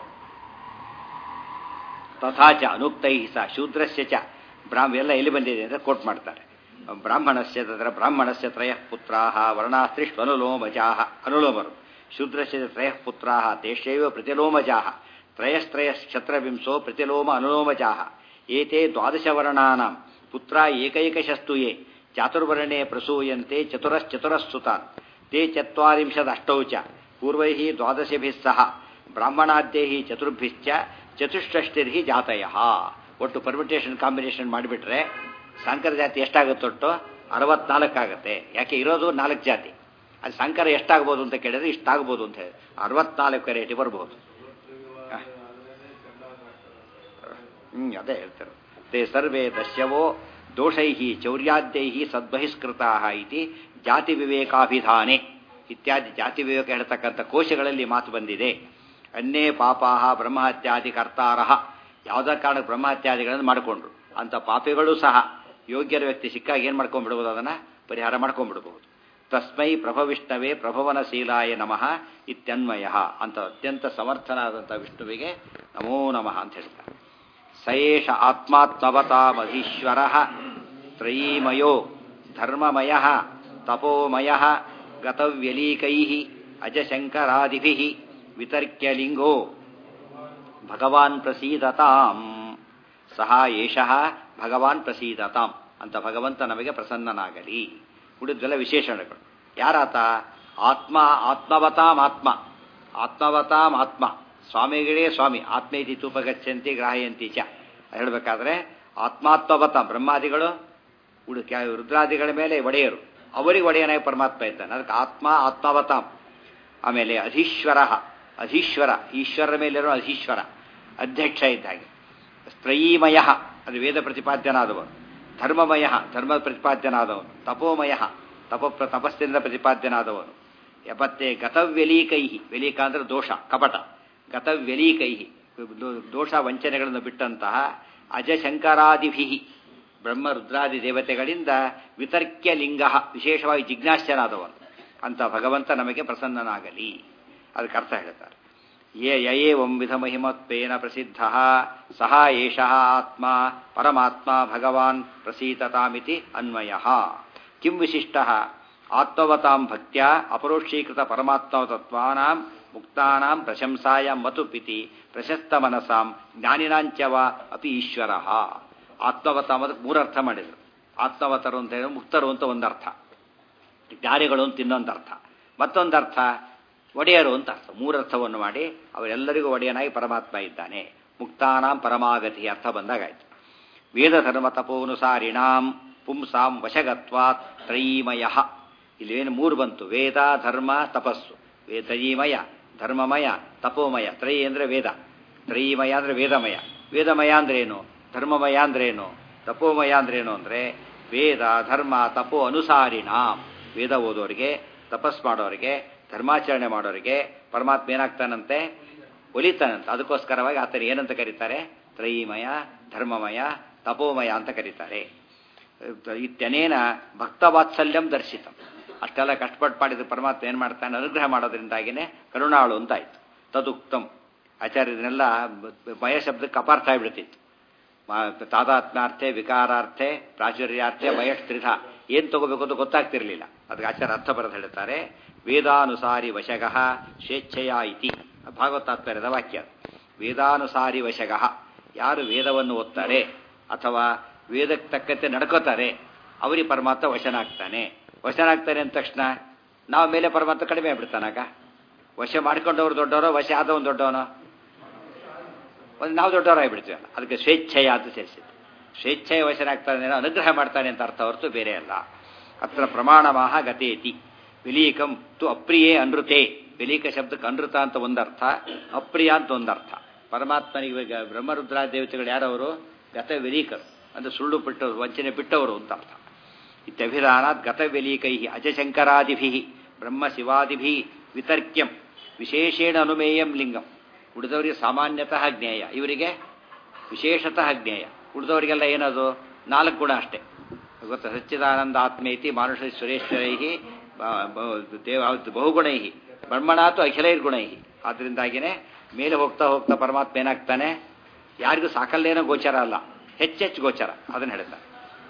ತಥಾಚ ಅನುಕ್ತೈ ಸ ಶೂದ್ರಸ್ಯ ಚ ಬ್ರಾಹ್ಮ ಎಲ್ಲ ಎಲ್ಲಿ ಬಂದಿದೆ ಅಂತ ಕೋಟ್ ಮಾಡ್ತಾರೆ ಬ್ರಾಹ್ಮಣಸ್ಯ ತತ್ರ ಬ್ರಾಹ್ಮಣಸ್ಯ ತ್ರಯ ಪುತ್ರಾಹ ವರ್ಣಾಸ್ತ್ರಿಷ್ಟು ಅನುಲೋಮಜಾಹ ಅನುಲೋಮರು ಶೂದ್ರಸ್ಯ ತ್ರಯ ಪುತ್ರಾಹ ತೇಷೈವ ಪ್ರತಿಲೋಮಜಾಹ ತ್ರಯಸ್ತ್ರಯಶ್ಚತ್ರವಿಂಶೋ ಪ್ರತಿಲೋಮ ಅನುಲೋಮಜಾಹ ಏತೆ ದ್ವಾದಶವರ್ಣಾನಾಂ ಪುತ್ರ ಏಕೈಕಶಸ್ತು ಯೇ ಚಾತುರ್ವರ್ಣೆ ಪ್ರಸೂಯಂತೆ ಚತುರಶ್ಚತುರಸ್ಸುತಾನ್ ತೇ ಚತ್ವಾರಿಂಶದಷ್ಟೌ ಚ ಪೂರ್ವೈ ದ್ವಾದಶಭಿಃ ಸಹ ಬ್ರಾಹ್ಮಣಾದ್ಯೈ ಚತುರ್ಭಿಶ್ಚ ಚತುಷ್ಷಷ್ಟಿರ್ಹಿ ಜಾತಯ ಒಟ್ಟು ಪರ್ಮಿಟೇಷನ್ ಕಾಂಬಿನೇಷನ್ ಮಾಡಿಬಿಟ್ರೆ ಸಂಕರ ಜಾತಿ ಎಷ್ಟಾಗುತ್ತೊಟ್ಟು ಅರವತ್ನಾಲ್ಕಾಗತ್ತೆ ಯಾಕೆ ಇರೋದು ನಾಲ್ಕು ಜಾತಿ ಅದು ಸಂಕರ ಎಷ್ಟಾಗ್ಬೋದು ಅಂತ ಕೇಳಿದ್ರೆ ಇಷ್ಟಾಗ್ಬೋದು ಅಂತ ಹೇಳಿ ಅರವತ್ನಾಲ್ಕು ವೆರೈಟಿ ಬರ್ಬೋದು ಹ್ಮ್ ಅದೇ ಹೇಳ್ತಾರೆ ತೇ ಸರ್ವೇ ದಶ್ಯವೋ ದೋಷೈ ಚೌರ್ಯಾದ್ಯೈ ಸದ್ಬಹಿಷ್ಕೃತಾ ಇತಿ ಜಾತಿ ವಿವೇಕಾಭಿಧಾನೆ ಇತ್ಯಾದಿ ಜಾತಿ ವಿವೇಕ ಹೇಳ್ತಕ್ಕಂಥ ಕೋಶಗಳಲ್ಲಿ ಮಾತು ಬಂದಿದೆ ಅನ್ಯೇ ಪಾಪಾಹ ಬ್ರಹ್ಮಹತ್ಯಾದಿ ಕರ್ತಾರಹ ಯಾವುದೇ ಕಾರಣಕ್ಕೆ ಬ್ರಹ್ಮಹತ್ಯಾದಿಗಳನ್ನು ಮಾಡಿಕೊಂಡ್ರು ಅಂತ ಪಾಪಿಗಳು ಸಹ ಯೋಗ್ಯರ ವ್ಯಕ್ತಿ ಸಿಕ್ಕಾಗ ಏನು ಮಾಡ್ಕೊಂಡ್ಬಿಡ್ಬೋದು ಅದನ್ನು ಪರಿಹಾರ ಮಾಡ್ಕೊಂಡ್ಬಿಡ್ಬೋದು ತಸ್ಮೈ ಪ್ರಭವಿಷ್ಣವೇ ಪ್ರಭವನಶೀಲಾಯ ನಮಃ ಇತ್ಯನ್ವಯ ಅಂತ ಅತ್ಯಂತ ಸಮರ್ಥನಾದಂಥ ವಿಷ್ಣುವಿಗೆ ನಮೋ ನಮಃ ಅಂತ ಹೇಳ್ತಾರೆ ಸಯೇಷ ಆತ್ಮಾತ್ಮವತಾಮಧೀಶ್ವರ ತ್ರಯೀಮಯೋ ಧರ್ಮಮಯ ತಪೋಮಯ ಗತವ್ಯಲೀಕೈ ಅಜಶಂಕರಾದಿಭಿ ವಿತರ್ಕ್ಯಲಿಂಗೋ ಭಗವಾನ್ ಪ್ರಸೀದತಾಂ ಸಹ ಏಷಃ ಭಗವಾನ್ ಪ್ರಸೀದತಾಂ ಅಂತ ಭಗವಂತ ನಮಗೆ ಪ್ರಸನ್ನನಾಗಲಿ ಉಳಿದೆಲ್ಲ ವಿಶೇಷಣಗಳು ಯಾರಾತ ಆತ್ಮ ಆತ್ಮವತಾಂ ಆತ್ಮ ಆತ್ಮವತಾಂ ಆತ್ಮ ಸ್ವಾಮಿಗಳೇ ಸ್ವಾಮಿ ಆತ್ಮೇತಿ ತೂಪಗಚ್ಚಂತಿ ಗ್ರಾಹಯಂತಿ ಚ ಹೇಳಬೇಕಾದ್ರೆ ಆತ್ಮಾತ್ಮವತಾಂ ಬ್ರಹ್ಮಾದಿಗಳು ಉಡು ರುದ್ರಾದಿಗಳ ಮೇಲೆ ಒಡೆಯರು ಅವರಿಗೆ ಒಡೆಯನಾಗಿ ಪರಮಾತ್ಮ ಇದ್ದಾನೆ ಅದಕ್ಕೆ ಆತ್ಮ ಆತ್ಮವತಾಂ ಆಮೇಲೆ ಅಧೀಶ್ವರ ಅಧೀಶ್ವರ ಈಶ್ವರರ ಮೇಲಿರೋ ಅಧೀಶ್ವರ ಅಧ್ಯಕ್ಷ ಇದ್ದಾಗೆ ಸ್ತ್ರಯೀಮಯ ಅದು ವೇದ ಪ್ರತಿಪಾದ್ಯನಾದವನು ಧರ್ಮಮಯ ಧರ್ಮ ಪ್ರತಿಪಾದ್ಯನಾದವನು ತಪೋಮಯ ತಪ ತಪಸ್ಸಿಂದ ಪ್ರತಿಪಾದ್ಯನಾದವನು ಮತ್ತೆ ಗತವ್ಯಲೀಕೈ ವ್ಯಲೀಕ ಅಂದ್ರೆ ದೋಷ ಕಪಟ ಗತವ್ಯಲೀಕೈ ದೋಷ ವಂಚನೆಗಳನ್ನು ಬಿಟ್ಟಂತಹ ಅಜಶಂಕರಾದಿಭಿ ಬ್ರಹ್ಮ ರುದ್ರಾದಿ ದೇವತೆಗಳಿಂದ ವಿತರ್ಕ್ಯ ಲಿಂಗ ವಿಶೇಷವಾಗಿ ಜಿಜ್ಞಾಸ್ಯನಾದವನು ಅಂತ ಭಗವಂತ ನಮಗೆ ಪ್ರಸನ್ನನಾಗಲಿ ಅದಕ್ಕೆ ಅರ್ಥ ಹೇಳ್ತಾರೆ ಯೇ ಯಯೇವಂ ವಿಧ ಮಹಿಮತ್ವೇನ ಪ್ರಸಿದ್ಧ ಸಹ ಏಷಃ ಆತ್ಮ ಪರಮಾತ್ಮ ಭಗವಾನ್ ಪ್ರಸೀತತಾಮಿತಿ ಅನ್ವಯ ಕಿಂ ವಿಶಿಷ್ಟ ಆತ್ಮವತಾಂ ಭಕ್ತ್ಯ ಅಪರೋಕ್ಷೀಕೃತ ಪರಮಾತ್ಮತತ್ವಾನಾಂ ಮುಕ್ತಾನಾಂ ಪ್ರಶಂಸಾಯ ಮತುಪಿತಿ ಪ್ರಶಸ್ತ ಮನಸಾಂ ಜ್ಞಾನಿನಾಂಚವ ಅಪಿ ಈಶ್ವರ ಆತ್ಮವತಾಂ ಅದಕ್ಕೆ ಮೂರರ್ಥ ಮಾಡಿದರು ಆತ್ಮವತರು ಅಂತ ಹೇಳಿ ಮುಕ್ತರು ಅಂತ ಒಂದರ್ಥ ಜ್ಞಾನಿಗಳು ಅಂತ ಇನ್ನೊಂದು ಅರ್ಥ ಮತ್ತೊಂದರ್ಥ ಒಡೆಯರು ಅಂತ ಅರ್ಥ ಮೂರರ್ಥವನ್ನು ಮಾಡಿ ಅವರೆಲ್ಲರಿಗೂ ಒಡೆಯನಾಗಿ ಪರಮಾತ್ಮ ಇದ್ದಾನೆ ಮುಕ್ತಾನಾಂ ಪರಮಾಗತಿ ಅರ್ಥ ಬಂದಾಗಾಯ್ತು ವೇದ ಧರ್ಮ ತಪೋನುಸಾರಿಣಾಂ ಪುಂಸಾಂ ವಶಗತ್ವಾತ್ ತ್ರಯೀಮಯ ಇಲ್ಲೇನು ಮೂರು ಬಂತು ವೇದ ಧರ್ಮ ತಪಸ್ಸು ವೇ ತ್ರಯೀಮಯ ಧರ್ಮಮಯ ತಪೋಮಯ ತ್ರಯಿ ಅಂದರೆ ವೇದ ತ್ರಯೀಮಯ ಅಂದರೆ ವೇದಮಯ ವೇದಮಯ ಅಂದ್ರೇನು ಧರ್ಮಮಯ ಅಂದ್ರೇನು ತಪೋಮಯ ಅಂದ್ರೇನು ಅಂದರೆ ವೇದ ಧರ್ಮ ತಪೋ ಅನುಸಾರಿಣಾಂ ವೇದ ಓದೋರಿಗೆ ತಪಸ್ ಮಾಡೋರಿಗೆ ಧರ್ಮಾಚರಣೆ ಮಾಡೋರಿಗೆ ಪರಮಾತ್ಮ ಏನಾಗ್ತಾನಂತೆ ಒಲಿತಾನಂತೆ ಅದಕ್ಕೋಸ್ಕರವಾಗಿ ಆತನ ಏನಂತ ಕರೀತಾರೆ ತ್ರಯೀಮಯ ಧರ್ಮಮಯ ತಪೋಮಯ ಅಂತ ಕರೀತಾರೆ ಇತ್ಯನೇನ ಭಕ್ತವಾತ್ಸಲ್ಯಂ ದರ್ಶಿತಂ ಅಷ್ಟೆಲ್ಲ ಕಷ್ಟಪಟ್ಟು ಮಾಡಿದ ಪರಮಾತ್ಮ ಏನು ಮಾಡ್ತಾನೆ ಅನುಗ್ರಹ ಮಾಡೋದ್ರಿಂದಾಗಿನೇ ಕರುಣಾಳು ಅಂತಾಯ್ತು ತದುಕ್ತಂ ಆಚಾರ್ಯದನ್ನೆಲ್ಲ ಮಯ ಶಬ್ದಕ್ಕೆ ಅಪಾರ್ಥ ಆಗಿಬಿಡ್ತಿತ್ತು ತಾದಾತ್ಮ್ಯಾರ್ಥೆ ವಿಕಾರಾರ್ಥೆ ಪ್ರಾಚುರ್ಯಾರ್ಥೆ ಮಯಸ್ತ್ರಿಧ ಏನು ತಗೋಬೇಕು ಅಂತ ಗೊತ್ತಾಗ್ತಿರ್ಲಿಲ್ಲ ಅದಕ್ಕೆ ಆಚಾರ್ಯ ಅರ್ಥ ಬರೆದು ಹೇಳ್ತಾರೆ ವೇದಾನುಸಾರಿ ವಶಗಃ ಸ್ವೇಚ್ಛೆಯ ಇತಿ ಭಾಗವತಾತ್ಮರ್ಯದ ವಾಕ್ಯ ವೇದಾನುಸಾರಿ ವಶಗಃ ಯಾರು ವೇದವನ್ನು ಓದ್ತಾರೆ ಅಥವಾ ವೇದಕ್ಕೆ ತಕ್ಕಂತೆ ನಡ್ಕೋತಾರೆ ಅವರಿಗೆ ಪರಮಾತ್ಮ ವಶನಾಗ್ತಾನೆ ವಶನಾಗ್ತಾನೆ ಅಂದ ತಕ್ಷಣ ನಾವು ಮೇಲೆ ಪರಮಾತ್ಮ ಕಡಿಮೆ ಆಗ್ಬಿಡ್ತಾನಾಗ ವಶ ಮಾಡ್ಕೊಂಡವ್ರು ದೊಡ್ಡವರೋ ವಶ ಆದವನು ದೊಡ್ಡವನೋ ಒಂದು ನಾವು ದೊಡ್ಡವರಾಗಿಬಿಡ್ತೀವಲ್ಲ ಅದಕ್ಕೆ ಸ್ವೇಚ್ಛೆಯ ಅಂತ ಸೇರಿಸಿದ್ದು ಸ್ವೇಚ್ಛೆಯ ವಶನಾಗ್ತಾನೆ ಅನುಗ್ರಹ ಮಾಡ್ತಾನೆ ಅಂತ ಅರ್ಥ ಹೊರತು ಬೇರೆ ಅಲ್ಲ ಅತ್ರ ಪ್ರಮಾಣಮಾಹ ಗತೇತಿ ವಿಲೀಕಂ ತು ಅಪ್ರಿಯೇ ಅನೃತೆ ವಿಲೀಕ ಶಬ್ದಕ್ಕೆ ಅನೃತ ಅಂತ ಒಂದರ್ಥ ಅಪ್ರಿಯ ಅಂತ ಒಂದರ್ಥ ಪರಮಾತ್ಮನಿಗೆ ಬ್ರಹ್ಮರುದ್ರ ದೇವತೆಗಳು ಯಾರವರು ಗತ ವಿಲೀಕರು ಅಂದ್ರೆ ಸುಳ್ಳು ಬಿಟ್ಟವರು ವಂಚನೆ ಬಿಟ್ಟವರು ಅಂತ ಅರ್ಥ ಇತ್ಯಭಿಧಾನಾತ್ ಗತವ್ಯಲೀಕೈ ಅಜಶಂಕರಾದಿಭಿ ಬ್ರಹ್ಮ ಶಿವಾದಿಭಿ ವಿತರ್ಕ್ಯಂ ವಿಶೇಷೇಣ ಅನುಮೇಯಂ ಲಿಂಗಂ ಉಳಿದವರಿಗೆ ಸಾಮಾನ್ಯತಃ ಜ್ಞೇಯ ಇವರಿಗೆ ವಿಶೇಷತಃ ಜ್ಞೇಯ ಉಳಿದವರಿಗೆಲ್ಲ ಏನದು ನಾಲ್ಕು ಗುಣ ಅಷ್ಟೇ ಗೊತ್ತಾ ಸಚ್ಚಿದಾನಂದ ಆತ್ಮೇತಿ ಮಾನುಷ ಸುರೇಶ್ವರೈ ದೇವ ಬಹುಗುಣೈ ಬ್ರಹ್ಮಣಾತು ಅಖಿಲೈರ್ಗುಣೈ ಆದ್ದರಿಂದಾಗಿನೇ ಮೇಲೆ ಹೋಗ್ತಾ ಹೋಗ್ತಾ ಪರಮಾತ್ಮ ಏನಾಗ್ತಾನೆ ಯಾರಿಗೂ ಸಾಕಲ್ಲೇನೋ ಗೋಚರ ಅಲ್ಲ ಹೆಚ್ಚೆಚ್ಚು ಗೋಚರ ಅದನ್ನು ಹೇಳ್ತಾರೆ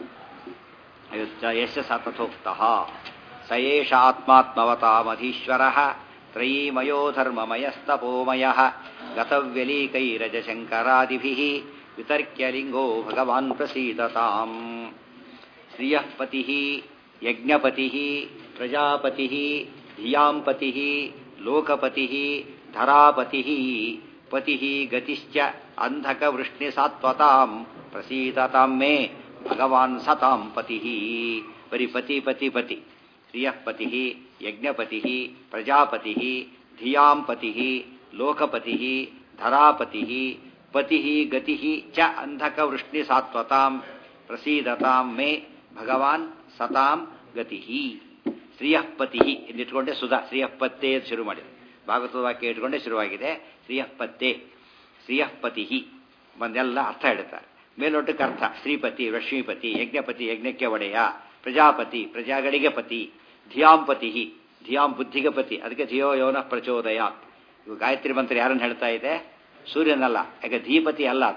ಯಶ ಸತಥೋಕ್ತ ಸ ಏಷ ಆತ್ಮಾತ್ಮವತಾಮಧೀಶ್ವರ ತ್ರಯೀಮಯೋ ಧರ್ಮಮಯಸ್ತಪೋಮಯ ಗತವ್ಯಲೀಕೈರಜಶಂಕರಾದಿಭಿ ವಿತರ್ಕ್ಯಲಿಂಗೋ ಭಗವಾನ್ ಪ್ರಸೀದತಾಂ ಶ್ರಿಯಃ ಪತಿ ಯಜ್ಞಪತಿ ಪ್ರಜಾಪತಿ ಧಿಯಾಂಪತಿ ಲೋಕಪತಿ ಧರಾಪತಿ ಪತಿ ಗತಿಶ್ಚ ಅಂಧಕವೃಷ್ಣಿಸಾತ್ವತಾಂ ಪ್ರಸೀದತಾಂ ಮೇ ಭಗವಾನ್ ಸತಾಂ ಪತಿ ಬರಿ ಪತಿ ಪತಿ ಪತಿ ಶ್ರಿಯಃ ಪತಿ ಯಜ್ಞಪತಿ ಪ್ರಜಾಪತಿ ಧಿಯಾಂಪತಿ ಲೋಕಪತಿ ಧರಾಪತಿ ಪತಿ ಗತಿ ಚ ಅಂಧಕವೃಷ್ಣಿಸಾತ್ವತಾಂ ಪ್ರಸೀದತಾಂ ಮೇ ಭಗವಾನ್ ಸತಾಂ ಗತಿ ಶ್ರೀಯಃಪತಿ ಎಂದಿಟ್ಕೊಂಡೆ ಸುಧಾ ಶ್ರೀಯಃಪತ್ತೆ ಅಂತ ಶುರು ಮಾಡಿದೆ ಭಾಗವತ ವಾಕ್ಯ ಇಟ್ಕೊಂಡೆ ಶುರುವಾಗಿದೆ ಶ್ರೀಯಃಪತ್ತೆ ಶ್ರೀಯಃಪತಿ ಬಂದೆಲ್ಲ ಅರ್ಥ ಹೇಳ್ತಾರೆ ಮೇಲೊಟ್ಟಕ್ಕೆ ಅರ್ಥ ಶ್ರೀಪತಿ ಲಕ್ಷ್ಮೀಪತಿ ಯಜ್ಞಪತಿ ಯಜ್ಞಕ್ಕೆ ಒಡೆಯ ಪ್ರಜಾಪತಿ ಪ್ರಜಾಗಳಿಗೆ ಪತಿ ಧಿಯಾಂಪತಿ ಧಿಯಾಂ ಬುದ್ಧಿಗೆ ಪತಿ ಅದಕ್ಕೆ ಧಿಯೋ ಯೋನ ಪ್ರಚೋದಯ ಇವು ಗಾಯತ್ರಿ ಮಂತ್ರ ಯಾರನ್ನು ಹೇಳ್ತಾ ಇದೆ ಸೂರ್ಯನಲ್ಲ ಯಾಕೆ ಧೀಪತಿ ಅಲ್ಲ ಆತ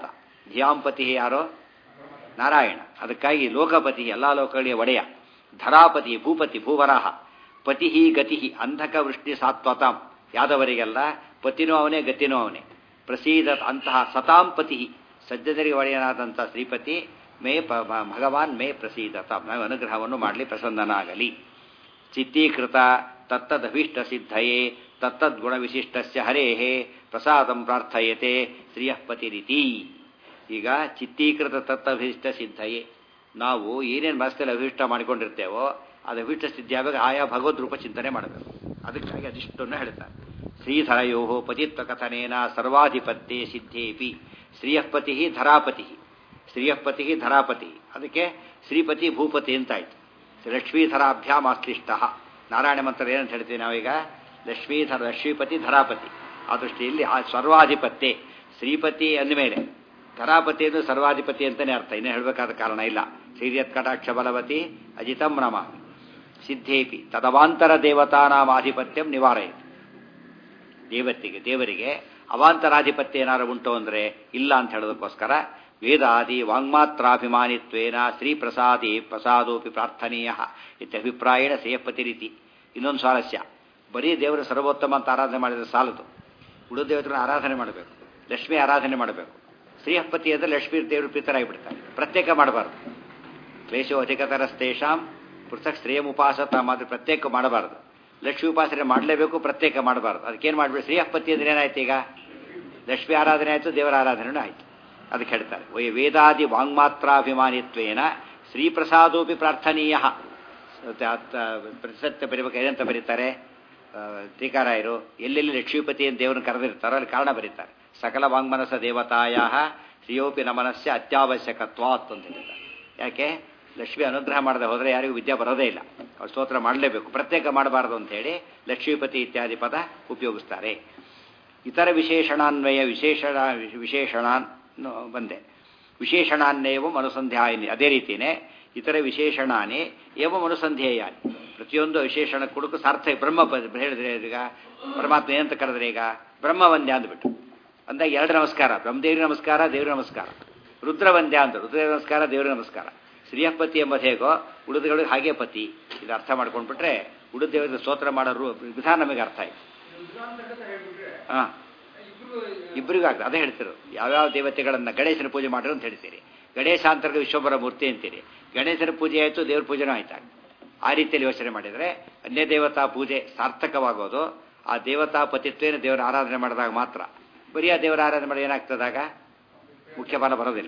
ಧಿಯಾಂಪತಿ ಯಾರೋ ನಾರಾಯಣ ಅದಕ್ಕಾಗಿ ಲೋಕಪತಿ ಎಲ್ಲ ಲೋಕಗಳಿಗೆ ಒಡೆಯ ಧರಾಪತಿ ಭೂಪತಿ ಭೂವರಾಹ ಪತಿ ಗತಿ ಅಂಧಕ ವೃಷ್ಟಿ ಸಾತ್ವತಾಂ ಯಾದವರಿಗೆಲ್ಲ ಪತಿನೂ ಅವನೇ ಗತಿನೂ ಅವನೇ ಪ್ರಸೀದ ಅಂತಹ ಸತಾಂ ಪತಿ ಸಜ್ಜನರಿಗೆ ಒಡೆಯನಾದಂಥ ಶ್ರೀಪತಿ ಮೇ ಪ ಮ- ಭಗವಾನ್ ಮೇ ಪ್ರಸೀದತ ನಾವು ಅನುಗ್ರಹವನ್ನು ಮಾಡಲಿ ಪ್ರಸನ್ನನಾಗಲಿ ಚಿತ್ತೀಕೃತ ತತ್ತದಭೀಷ್ಟ ಸಿದ್ಧಯೇ ತತ್ತದ್ಗುಣ ವಿಶಿಷ್ಟಸ್ಯ ಹರೇಹೇ ಪ್ರಸಾದಂ ಪ್ರಾರ್ಥಯತೆ ಶ್ರೀಯಃಪತಿ ರೀತಿ ಈಗ ಚಿತ್ತೀಕೃತ ತತ್ತಭೀಷ್ಟ ಸಿದ್ಧಯೇ ನಾವು ಏನೇನು ಮನಸ್ಸಲ್ಲಿ ಅಭಿಷ್ಟ ಮಾಡಿಕೊಂಡಿರ್ತೇವೋ ಅದು ಅಭಿಷ್ಟ ಸಿದ್ಧಿ ಆದಾಗ ಆಯಾ ಭಗವದ್ ರೂಪ ಚಿಂತನೆ ಮಾಡಬೇಕು ಅದಕ್ಕಾಗಿ ಅದಿಷ್ಟನ್ನು ಹೇಳ್ತಾರೆ ಶ್ರೀಧರಯೋ ಪತಿತ್ವ ಕಥನೇನ ಸರ್ವಾಧಿಪತ್ಯೆ ಸಿದ್ಧೇಪಿ ಶ್ರೀಯಃಪತಿ ಧರಾಪತಿ ಶ್ರೀಯಃಪತಿ ಧರಾಪತಿ ಅದಕ್ಕೆ ಶ್ರೀಪತಿ ಭೂಪತಿ ಅಂತಾಯ್ತು ಲಕ್ಷ್ಮೀಧರಾಭ್ಯಾಮ್ ಆಶ್ಲಿಷ್ಟ ನಾರಾಯಣ ಮಂತ್ರ ಏನಂತ ಹೇಳ್ತೀವಿ ನಾವೀಗ ಲಕ್ಷ್ಮೀಧರ ಲಕ್ಷ್ಮೀಪತಿ ಧರಾಪತಿ ಆ ದೃಷ್ಟಿಯಲ್ಲಿ ಆ ಸರ್ವಾಧಿಪತ್ಯೆ ಶ್ರೀಪತಿ ಅಂದಮೇಲೆ ಧರಾಪತಿ ಎಂದು ಸರ್ವಾಧಿಪತಿ ಅಂತಲೇ ಅರ್ಥ ಇನ್ನೂ ಹೇಳಬೇಕಾದ ಕಾರಣ ಇಲ್ಲ ಶ್ರೀಯತ್ ಕಟಾಕ್ಷ ಬಲವತಿ ಅಜಿತಂ ನಮ ಸಿದ್ಧೇಪಿ ತದವಾಂತರ ದೇವತಾನಾಮಾಧಿಪತ್ಯಂ ನಿವಾರಯತಿ ದೇವತೆಗೆ ದೇವರಿಗೆ ಅವಾಂತರಾಧಿಪತ್ಯ ಏನಾರು ಉಂಟು ಅಂದರೆ ಇಲ್ಲ ಅಂತ ಹೇಳೋದಕ್ಕೋಸ್ಕರ ವೇದಾದಿ ವಾಂಗ್ಮಾತ್ರಾಭಿಮಾನಿತ್ವೇನ ಶ್ರೀ ಪ್ರಸಾದಿ ಪ್ರಸಾದೋಪಿ ಪ್ರಾರ್ಥನೀಯ ಇತ್ಯಭಿಪ್ರಾಯಣ ಸೇಯಪತಿ ರೀತಿ ಇನ್ನೊಂದು ಸ್ವಾರಸ್ಯ ಬರೀ ದೇವರ ಸರ್ವೋತ್ತಮ ಅಂತ ಆರಾಧನೆ ಮಾಡಿದರೆ ಸಾಲದು ಉಳಿದ ದೇವತೆಗಳನ್ನ ಆರಾಧನೆ ಮಾಡಬೇಕು ಲಕ್ಷ್ಮಿ ಆರಾಧನೆ ಮಾಡಬೇಕು ಶ್ರೀಹಪತಿ ಅಂದರೆ ಲಕ್ಷ್ಮೀ ದೇವರು ಪ್ರೀತರಾಗಿಬಿಡ್ತಾರೆ ಪ್ರತ್ಯೇಕ ಮಾಡಬಾರ್ದು ಕ್ಲೇಶೋ ಅಧಿಕತರಸ್ತೇಷಾಂ ಪೃಥಕ್ ಶ್ರೇಯಮುಪಾಸತ ಮಾತ್ರ ಪ್ರತ್ಯೇಕ ಮಾಡಬಾರ್ದು ಲಕ್ಷ್ಮೀ ಉಪಾಸನೆ ಮಾಡಲೇಬೇಕು ಪ್ರತ್ಯೇಕ ಮಾಡಬಾರ್ದು ಅದಕ್ಕೇನು ಮಾಡಬೇಕು ಶ್ರೀಹಪತಿ ಅಂದ್ರೆ ಏನಾಯ್ತು ಈಗ ಲಕ್ಷ್ಮಿ ಆರಾಧನೆ ಆಯಿತು ದೇವರ ಆರಾಧನೆನೂ ಆಯಿತು ಅದಕ್ಕೆ ಹೇಳ್ತಾರೆ ವೈ ವೇದಾದಿ ವಾಂಗ್ಮಾತ್ರಾಭಿಮಾನಿತ್ವೇನ ಶ್ರೀಪ್ರಸಾದೋಪಿ ಪ್ರಾರ್ಥನೀಯ ಪ್ರತಿಸತ್ಯ ಬರೀಬೇಕು ಏನಂತ ಬರೀತಾರೆ ಆ, ಟೀಕಾರಾಯರು ಎಲ್ಲೆಲ್ಲಿ ಲಕ್ಷ್ಮೀಪತಿ ಅಂತ ದೇವರನ್ನು ಕರೆದಿರ್ತಾರೋ ಅಲ್ಲಿ ಕಾರಣ ಬರೀತಾರೆ ಸಕಲ ವಾಂಗ್ಮನಸ ದೇವತಾಯ ಶ್ರೀಯೋಪಿ ನಮನಸ್ಯ ಅತ್ಯಾವಶ್ಯಕತ್ವಾತ್ ಅಂತ ಹೇಳಿದ್ದಾರೆ ಯಾಕೆ ಲಕ್ಷ್ಮಿ ಅನುಗ್ರಹ ಮಾಡದೆ ಹೋದರೆ ಯಾರಿಗೂ ವಿದ್ಯೆ ಬರೋದೇ ಇಲ್ಲ ಅವ್ರು ಸ್ತೋತ್ರ ಮಾಡಲೇಬೇಕು ಪ್ರತ್ಯೇಕ ಮಾಡಬಾರದು ಅಂತ ಹೇಳಿ ಲಕ್ಷ್ಮೀಪತಿ ಇತ್ಯಾದಿ ಪದ ಉಪಯೋಗಿಸ್ತಾರೆ ಇತರ ವಿಶೇಷಣಾನ್ವಯ ವಿಶೇಷಣ ವಿಶೇಷಣಾನ್ ಬಂದೆ ವಿಶೇಷಣಾನ್ಯವ ಅನುಸಂಧ್ಯಾಯನಿ ಅದೇ ರೀತಿಯೇ ಇತರ ವಿಶೇಷಣಾನೇ ಏವಂ ಅನುಸಂಧೇಯಾನಿ ಪ್ರತಿಯೊಂದು ವಿಶೇಷಣ ಕುಡುಕು ಸಾರ್ಥ ಬ್ರಹ್ಮ ಪದ ಹೇಳಿದ್ರೆ ಈಗ ಪರಮಾತ್ಮ ಏನಂತ ಕರೆದ್ರೆ ಈಗ ಬ್ರಹ್ಮವಂದ್ಯ ಅಂದ್ಬಿಟ್ಟು ಅಂದಾಗ ಎರಡು ನಮಸ್ಕಾರ ಬ್ರಹ್ಮದೇವ್ರ ನಮಸ್ಕಾರ ದೇವ್ರ ನಮಸ್ಕಾರ ರುದ್ರವಂದ್ಯ ಅಂತ ರುದ್ರ ನಮಸ್ಕಾರ ದೇವ್ರ ನಮಸ್ಕಾರ ಶ್ರೀಯಪತಿ ಎಂಬುದು ಹೇಗೋ ಉಳಿದಗಳಿಗೆ ಹಾಗೆ ಪತಿ ಇದು ಅರ್ಥ ಮಾಡ್ಕೊಂಡ್ಬಿಟ್ರೆ ಉಳಿದ ದೇವರ ಸ್ತೋತ್ರ ಮಾಡೋ ರೂ- ವಿಧಾನ ನಮಗೆ ಅರ್ಥ ಆಯ್ತು ಹಾಂ ಇಬ್ಬರಿಗೂ ಆಗ್ತದೆ ಅದೇ ಹೇಳ್ತಿರು ಯಾವ್ಯಾವ ದೇವತೆಗಳನ್ನ ಗಣೇಶನ ಪೂಜೆ ಮಾಡಿರು ಅಂತ ಹೇಳ್ತೀರಿ ಗಣೇಶಾಂತರ್ಗ ವಿಶ್ವಭರ ಮೂರ್ತಿ ಅಂತೀರಿ ಗಣೇಶನ ಪೂಜೆ ಆಯಿತು ದೇವ್ರ ಪೂಜೆನೂ ಆಯ್ತಾಗ ಆ ರೀತಿಯಲ್ಲಿ ಯೋಚನೆ ಮಾಡಿದರೆ ಅನ್ಯ ದೇವತಾ ಪೂಜೆ ಸಾರ್ಥಕವಾಗೋದು ಆ ದೇವತಾ ಪತಿತ್ವೇನ ದೇವರ ಆರಾಧನೆ ಮಾಡಿದಾಗ ಮಾತ್ರ ಬರೀ ಆ ದೇವರ ಆರಾಧನೆ ಮಾಡಿ ಏನಾಗ್ತದಾಗ ಮುಖ್ಯ ಫಲ ಬರೋದಿಲ್ಲ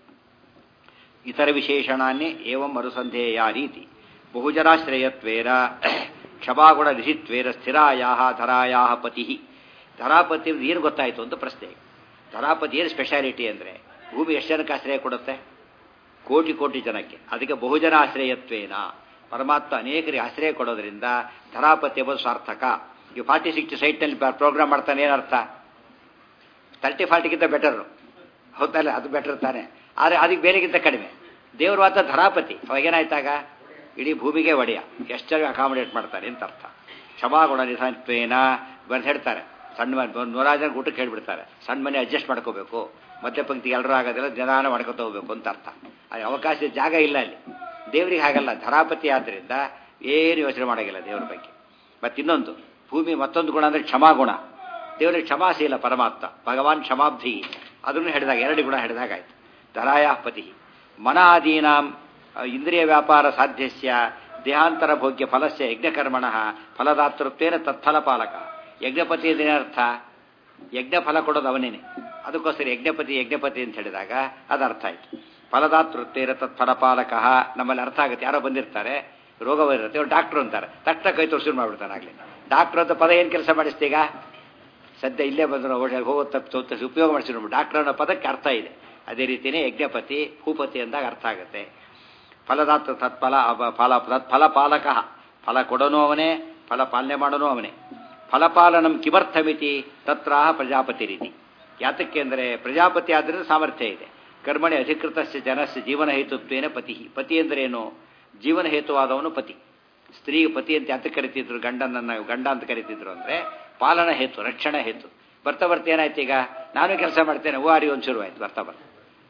ಇತರ ವಿಶೇಷಣಾನ್ನೇ ಏವಂ ಅನುಸಂಧೇಯ ರೀತಿ ಬಹುಜನಾಶ್ರಯತ್ವೇರ ಕ್ಷಮಾಗುಣ ನಿಧಿತ್ವೇರ ಸ್ಥಿರಾಯಾ ಧರಾಯಾ ಪತಿ ಧರಾಪತಿ ಏನು ಗೊತ್ತಾಯಿತು ಅಂತ ಪ್ರಶ್ನೆ ಧರಾಪತಿ ಏನು ಸ್ಪೆಷಾಲಿಟಿ ಅಂದರೆ ಭೂಮಿ ಎಷ್ಟು ಜನಕ್ಕೆ ಆಶ್ರಯ ಕೊಡುತ್ತೆ ಕೋಟಿ ಕೋಟಿ ಜನಕ್ಕೆ ಅದಕ್ಕೆ ಬಹುಜನ ಆಶ್ರಯತ್ವೇನ ಪರಮಾತ್ಮ ಅನೇಕರಿಗೆ ಆಶ್ರಯ ಕೊಡೋದ್ರಿಂದ ಧರಾಪತಿ ಎಂಬುದು ಸಾರ್ಥಕ ಈಗ ಫಾರ್ಟಿ ಸಿಕ್ಸ್ಟಿ ಸೈಟ್ನಲ್ಲಿ ಪ್ರೋಗ್ರಾಮ್ ಮಾಡ್ತಾನೆ ಏನರ್ಥ ತರ್ಟಿ ಫಾರ್ಟಿಗಿಂತ ಬೆಟರು ಹೌದಲ್ಲ ಅದು ಬೆಟರ್ ತಾನೆ ಆದರೆ ಅದಕ್ಕೆ ಬೇರೆಗಿಂತ ಕಡಿಮೆ ದೇವರು ಮಾತ್ರ ಧರಾಪತಿ ಅವಾಗೇನಾಯ್ತಾಗ ಇಡೀ ಭೂಮಿಗೆ ಒಡೆಯ ಎಷ್ಟು ಅಕಾಮಿಡೇಟ್ ಮಾಡ್ತಾರೆ ಅಂತ ಅರ್ಥ ಕ್ಷಮಾಗುಣ ನಿಧಾನತ್ವೇನ ಬಂದು ಹೇಳ್ತಾರೆ ಸಣ್ಣ ಮನೆ ನೂರಾರು ಜನ ಊಟಕ್ಕೆ ಹೇಳ್ಬಿಡ್ತಾರೆ ಸಣ್ಣ ಮನೆ ಅಡ್ಜಸ್ಟ್ ಮಾಡ್ಕೋಬೇಕು ಮಧ್ಯ ಪಂಕ್ತಿ ಎಲ್ಲರೂ ಆಗೋದಿಲ್ಲ ನಿಧಾನ ಮಾಡ್ಕೊತ ಹೋಗ್ಬೇಕು ಅಂತ ಅರ್ಥ ಅದು ಅವಕಾಶ ಜಾಗ ಇಲ್ಲ ಅಲ್ಲಿ ದೇವರಿಗೆ ಹಾಗಲ್ಲ ಧರಾಪತಿ ಆದ್ದರಿಂದ ಏನು ಯೋಚನೆ ಮಾಡೋಂಗಿಲ್ಲ ದೇವರ ಬಗ್ಗೆ ಮತ್ತಿನ್ನೊಂದು ಭೂಮಿ ಮತ್ತೊಂದು ಗುಣ ಅಂದರೆ ಕ್ಷಮಾಗುಣ ದೇವರಿಗೆ ಕ್ಷಮಾಶೀಲ ಪರಮಾತ್ಮ ಭಗವಾನ್ ಕ್ಷಮಾಬ್ಧಿ ಅದನ್ನು ಹೇಳಿದಾಗ ಎರಡು ಗುಣ ಹೇಳಿದಾಗಾಯ್ತು ಧರಾಯಾಪತಿ ಮನಾದೀನಾಂ ಇಂದ್ರಿಯ ವ್ಯಾಪಾರ ಸಾಧ್ಯಸ್ಯ ದೇಹಾಂತರ ಭೋಗ್ಯ ಫಲಸ್ಯ ಯಜ್ಞಕರ್ಮಣ ಫಲದಾತೃತ್ವೇನ ತತ್ಫಲಪಾಲಕ ಯಜ್ಞಪತಿ ಅರ್ಥ ಯಜ್ಞ ಫಲ ಕೊಡೋದು ಅವನೇನೆ ಅದಕ್ಕೋಸ್ಕರ ಯಜ್ಞಪತಿ ಯಜ್ಞಪತಿ ಅಂತ ಹೇಳಿದಾಗ ಅದು ಅರ್ಥ ಆಯ್ತು ಫಲದಾತೃತ್ವೇನ ತತ್ಫಲಪಾಲಕ ನಮ್ಮಲ್ಲಿ ಅರ್ಥ ಆಗುತ್ತೆ ಯಾರೋ ಬಂದಿರ್ತಾರೆ ರೋಗ ಬರುತ್ತೆ ಅವ್ರು ಡಾಕ್ಟ್ರು ಅಂತಾರೆ ತಕ್ಷಣ ಕೈ ತೋರಿಸಿ ಮಾಡ್ಬಿಡ್ತಾನೆ ಆಗಲಿ ಡಾಕ್ಟ್ರು ಅಂತ ಪದ ಏನು ಕೆಲಸ ಮಾಡಿಸ್ತೀಗ ಸದ್ಯ ಇಲ್ಲೇ ಬಂದರು ಹೋಗೋ ತಪ್ಪು ಉಪಯೋಗ ಮಾಡಿಸಿ ಡಾಕ್ಟರ್ ಅನ್ನೋ ಪದಕ್ಕೆ ಅರ್ಥ ಇದೆ ಅದೇ ರೀತಿಯೇ ಯಜ್ಞಪತಿ ಭೂಪತಿ ಅಂದಾಗ ಅರ್ಥ ಆಗುತ್ತೆ ಫಲದಾತ ತತ್ಫಲ ಅಪ- ಫಲ ತತ್ಫಲಪಾಲಕ ಫಲ ಕೊಡೋನು ಅವನೇ ಫಲ ಪಾಲನೆ ಮಾಡೋನು ಅವನೇ ಫಲಪಾಲನಂ ಕಿಮರ್ಥಮಿತಿ ತತ್ರ ಪ್ರಜಾಪತಿ ರೀತಿ ಯಾತಕ್ಕೆ ಅಂದರೆ ಪ್ರಜಾಪತಿ ಆದ್ದರಿಂದ ಸಾಮರ್ಥ್ಯ ಇದೆ ಕರ್ಮಣಿ ಅಧಿಕೃತಸ್ಯ ಜನಸ್ಯ ಜೀವನ ಹೇತುತ್ವೇನ ಪತಿ ಪತಿ ಅಂದ್ರೇನು ಜೀವನ ಹೇತುವಾದವನು ಪತಿ ಸ್ತ್ರೀ ಪತಿ ಅಂತ ಯಾತಕ್ಕೆ ಕರಿತಿದ್ರು ಗಂಡನನ್ನ ಗಂಡ ಅಂತ ಕರಿತಿದ್ರು ಅಂದರೆ ಪಾಲನ ಹೇತು ರಕ್ಷಣಾ ಹೇತು ಬರ್ತಾ ಬರ್ತಾ ಏನಾಯ್ತು ಈಗ ನಾನು ಕೆಲಸ ಮಾಡ್ತೇನೆ ಓ ಆರಿ ಒಂದು ಶುರುವಾಯ್ತು ಬರ್ತಾ ಬರ್ತಾ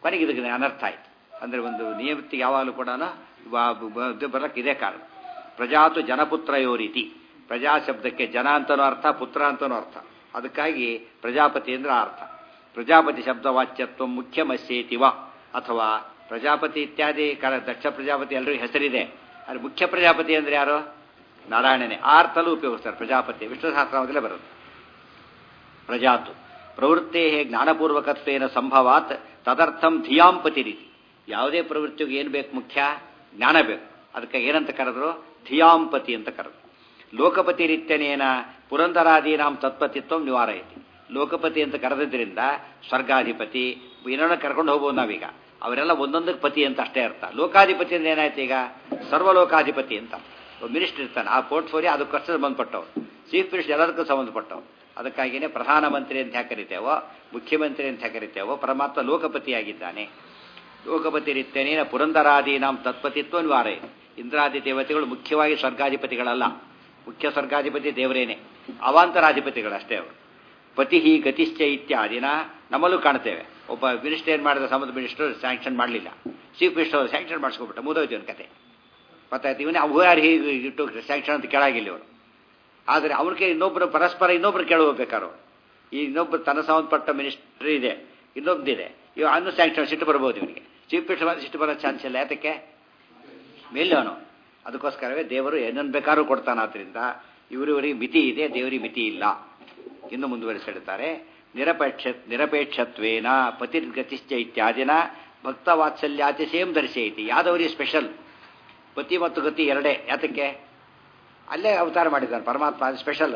ಕೊನೆಗೆ ಇದಕ್ಕೆ ಅನರ್ಥ ಆಯ್ತು ಅಂದರೆ ಒಂದು ನಿಯಮಿತಿಗೆ ಯಾವಾಗಲೂ ಕೂಡ ಬರಕ್ಕೆ ಇದೇ ಕಾರಣ ಪ್ರಜಾತು ಜನಪುತ್ರಯೋ ರೀತಿ ಪ್ರಜಾ ಶಬ್ದಕ್ಕೆ ಜನ ಅಂತನೂ ಅರ್ಥ ಪುತ್ರ ಅಂತನೂ ಅರ್ಥ ಅದಕ್ಕಾಗಿ ಪ್ರಜಾಪತಿ ಅಂದ್ರೆ ಅರ್ಥ ಪ್ರಜಾಪತಿ ಶಬ್ದವಾಚ್ಯತ್ವ ಮುಖ್ಯಮಸ್ಯೇತಿವ ಅಥವಾ ಪ್ರಜಾಪತಿ ಇತ್ಯಾದಿ ಕ ದಕ್ಷ ಪ್ರಜಾಪತಿ ಎಲ್ಲರಿಗೂ ಹೆಸರಿದೆ ಆದರೆ ಮುಖ್ಯ ಪ್ರಜಾಪತಿ ಅಂದ್ರೆ ಯಾರು ನಾರಾಯಣನೇ ಆ ಅರ್ಥಲ್ಲೂ ಉಪಯೋಗಿಸ್ತಾರೆ ಪ್ರಜಾಪತಿ ವಿಷ್ಣು ಸಹಸ್ರನಾಮದಲ್ಲೇ ಬರುತ್ತೆ ಪ್ರಜಾತು ಪ್ರವೃತ್ತೇ ಜ್ಞಾನಪೂರ್ವಕತ್ವೇನ ಸಂಭವಾತ್ ತದರ್ಥಂ ಧಿಯಾಂಪತಿ ರೀತಿ ಯಾವುದೇ ಪ್ರವೃತ್ತಿಗೆ ಏನು ಬೇಕು ಮುಖ್ಯ ಜ್ಞಾನ ಬೇಕು ಅದಕ್ಕೆ ಏನಂತ ಕರೆದ್ರು ಧಿಯಾಂಪತಿ ಅಂತ ಕರೆದ್ರು ಲೋಕಪತಿ ರೀತ್ಯನೇನ ಪುರಂದರಾದೀನಾಂ ತತ್ಪತಿತ್ವ ನಿವಾರಯತಿ ಲೋಕಪತಿ ಅಂತ ಕರೆದಿದ್ದರಿಂದ ಸ್ವರ್ಗಾಧಿಪತಿ ಏನೋ ಕರ್ಕೊಂಡು ಹೋಗ್ಬೋದು ನಾವೀಗ ಅವರೆಲ್ಲ ಒಂದೊಂದಕ್ಕೆ ಪತಿ ಅಂತ ಅಷ್ಟೇ ಅರ್ಥ ಲೋಕಾಧಿಪತಿ ಅಂದ್ರೆ ಏನಾಯ್ತು ಈಗ ಸರ್ವಲೋಕಾಧಿಪತಿ ಅಂತ ಮಿನಿಸ್ಟರ್ ಇರ್ತಾನೆ ಆ ಪೋರ್ಟ್ಫೋಲಿಯೋ ಅದಕ್ಕಷ್ಟು ಸಂಬಂಧಪಟ್ಟವು ಚೀಫ್ ಮಿನಿಸ್ಟರ್ ಎಲ್ಲದಕ್ಕೂ ಸಂಬಂಧಪಟ್ಟವು ಅದಕ್ಕಾಗಿಯೇ ಪ್ರಧಾನಮಂತ್ರಿ ಅಂತ ಯಾಕೆ ಕರಿತೇವೋ ಮುಖ್ಯಮಂತ್ರಿ ಅಂತ ಯಾಕೆ ಕರಿತೇವೋ ಪರಮಾತ್ಮ ಲೋಕಪತಿಯಾಗಿದ್ದಾನೆ ಲೋಕಪತಿ ರೀತ್ಯನೇನ ಪುರಂದರಾದೀನಾಂ ತತ್ಪತಿತ್ವ ನಿವಾರಯ ಇಂದ್ರಾದಿ ದೇವತೆಗಳು ಮುಖ್ಯವಾಗಿ ಸ್ವರ್ಗಾಧಿಪತಿಗಳಲ್ಲ ಮುಖ್ಯ ಸ್ವರ್ಗಾಧಿಪತಿ ದೇವರೇನೆ ಅವಾಂತರಾಧಿಪತಿಗಳಷ್ಟೇ ಅವರು ಪತಿ ಗತಿಶ್ಚ ಇತ್ಯಾದಿನ ನಮ್ಮಲ್ಲೂ ಕಾಣ್ತೇವೆ ಒಬ್ಬ ಮಿನಿಸ್ಟರ್ ಏನು ಮಾಡಿದ ಸಂಬಂಧ ಮಿನಿಸ್ಟರ್ ಸ್ಯಾಂಕ್ಷನ್ ಮಾಡಲಿಲ್ಲ ಚೀಫ್ ಮಿನಿಸ್ಟರ್ ಅವರು ಸ್ಯಾಂಕ್ಷನ್ ಮಾಡಿಸ್ಕೊಬಿಟ್ಟ ಮುದೋಯ್ತು ಅವನ ಕತೆ ಗೊತ್ತಾಯ್ತು ಇವನೇ ಅವು ಯಾರು ಹೀಗೆ ಇಟ್ಟು ಸ್ಯಾಂಕ್ಷನ್ ಅಂತ ಕೆಳಗಿಲ್ಲ ಅವರು ಆದರೆ ಅವ್ರಿಗೆ ಇನ್ನೊಬ್ಬರು ಪರಸ್ಪರ ಇನ್ನೊಬ್ರು ಕೇಳಿ ಹೋಗ್ಬೇಕಾರು ಈ ಇನ್ನೊಬ್ರು ತನ್ನ ಸಂಬಂಧಪಟ್ಟ ಮಿನಿಸ್ಟ್ರ್ ಇದೆ ಇನ್ನೊಬ್ದಿದೆ ಇವ ಅನ್ನು ಸ್ಯಾಂಕ್ಷನ್ ಸಿಟ್ಟು ಬರ್ಬೋದು ಇವನಿಗೆ ಚೀಫ್ ಮಿನಿಸ್ಟರ್ ಸಿಟ್ಟು ಬರೋ ಚಾನ್ಸ್ ಇಲ್ಲ ಯಾತಕ್ಕೆ ಮೇಲೆ ಅವನು ಅದಕ್ಕೋಸ್ಕರವೇ ದೇವರು ಏನನ್ನು ಬೇಕಾದ್ರೂ ಕೊಡ್ತಾನೆ ಆದ್ರಿಂದ ಇವರಿವರಿಗೆ ಮಿತಿ ಇದೆ ದೇವರಿಗೆ ಮಿತಿ ಇಲ್ಲ ಇನ್ನು ಮುಂದುವರಿಸಿಡ್ತಾರೆ ನಿರಪೇಕ್ಷ ನಿರಪೇಕ್ಷತ್ವೇನ ಪತಿರ್ಗತಿಶ್ಚ ಇತ್ಯಾದಿನ ಭಕ್ತ ವಾತ್ಸಲ್ಯಾತಿಶಯಂ ದರ್ಶಯತಿ ಯಾದವರಿಗೆ ಸ್ಪೆಷಲ್ ಪತಿ ಮತ್ತು ಗತಿ ಎರಡೇ ಯಾತಕ್ಕೆ ಅಲ್ಲೇ ಅವತಾರ ಮಾಡಿದ್ದಾನೆ ಪರಮಾತ್ಮ ಅದು ಸ್ಪೆಷಲ್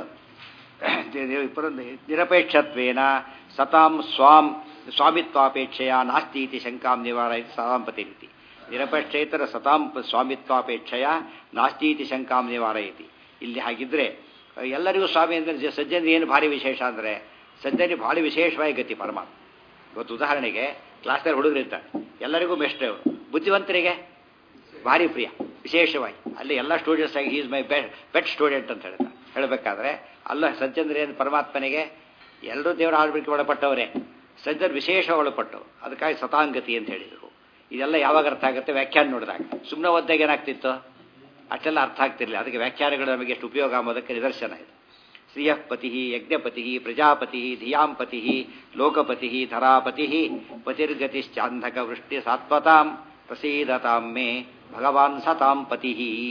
ನಿರಪೇಕ್ಷತ್ವೇನ ಸತಾಂ ಸ್ವಾಂ ಸ್ವಾಮಿತ್ವಾಪೇಕ್ಷೆಯ ನಾಸ್ತಿ ಇತಿ ಶಂಕಾಂ ನಿವಾರಯಿತಿ ಸತಾಂ ಪತಿರಿತಿ ನಿರಪೇಕ್ಷೇತರ ಸತಾಂ ಸ್ವಾಮಿತ್ವಾಪೇಕ್ಷೆಯ ನಾಸ್ತಿ ಇತಿ ಶಂಕಾಂ ನಿವಾರಯತಿ ಇಲ್ಲಿ ಹಾಗಿದ್ರೆ ಎಲ್ಲರಿಗೂ ಸ್ವಾಮಿ ಅಂದರೆ ಸಜ್ಜನ ಏನು ಭಾರಿ ವಿಶೇಷ ಅಂದರೆ ಸಜ್ಜನಿಗೆ ಭಾರಿ ವಿಶೇಷವಾಗಿ ಗತಿ ಪರಮಾತ್ಮ ಇವತ್ತು ಉದಾಹರಣೆಗೆ ಕ್ಲಾಸ್ನಲ್ಲಿ ಹುಡುಗರು ಇರ್ತಾರೆ ಎಲ್ಲರಿಗೂ ಬೆಸ್ಟ್ ಅವರು ಬುದ್ಧಿವಂತರಿಗೆ ಭಾರಿ ಪ್ರಿಯ ವಿಶೇಷವಾಗಿ ಅಲ್ಲಿ ಎಲ್ಲ ಸ್ಟೂಡೆಂಟ್ಸ್ ಆಗಿ is my best bet student ಅಂತ ಹೇಳ್ತಾರೆ ಹೇಳಬೇಕಾದ್ರೆ ಅಲ್ಲ ಸಜ್ಜಂದ್ರೆ ಏನು ಪರಮಾತ್ಮನಿಗೆ ಎಲ್ಲರೂ ದೇವರ ಆಳ್ವಿಕೆ ಒಳಪಟ್ಟವರೇ ಸಜ್ಜನ್ ವಿಶೇಷ ಒಳಪಟ್ಟವು ಅದಕ್ಕಾಗಿ ಸತಾಂಗತಿ ಅಂತ ಹೇಳಿದರು ಇದೆಲ್ಲ ಯಾವಾಗ ಅರ್ಥ ಆಗುತ್ತೆ ವ್ಯಾಖ್ಯಾನ ನೋಡಿದಾಗ ಸುಮ್ಮನೆ ಓದ್ದಾಗ ಏನಾಗ್ತಿತ್ತು ಅಷ್ಟೆಲ್ಲ ಅರ್ಥ ಆಗ್ತಿರಲಿಲ್ಲ ಅದಕ್ಕೆ ವ್ಯಾಖ್ಯಾನಗಳು ನಮಗೆ ಎಷ್ಟು ಉಪಯೋಗ ಆಗೋದಕ್ಕೆ ನಿದರ್ಶನ ಇದೆ ಶ್ರಿಯಃಪತಿ ಯಜ್ಞಪತಿ ಪ್ರಜಾಪತಿ ಧಿಯಾಂಪತಿ ಲೋಕಪತಿ ಧರಾಪತಿ ಪತಿರ್ಗತಿಶ್ಚಾಂಧಕ ವೃಷ್ಟಿ ಸಾತ್ವತಾಂ ಪ್ರಸೀದತಾಂ ಮೇ ಭಗವಾನ್ ಸತಾಂ ಪತಿ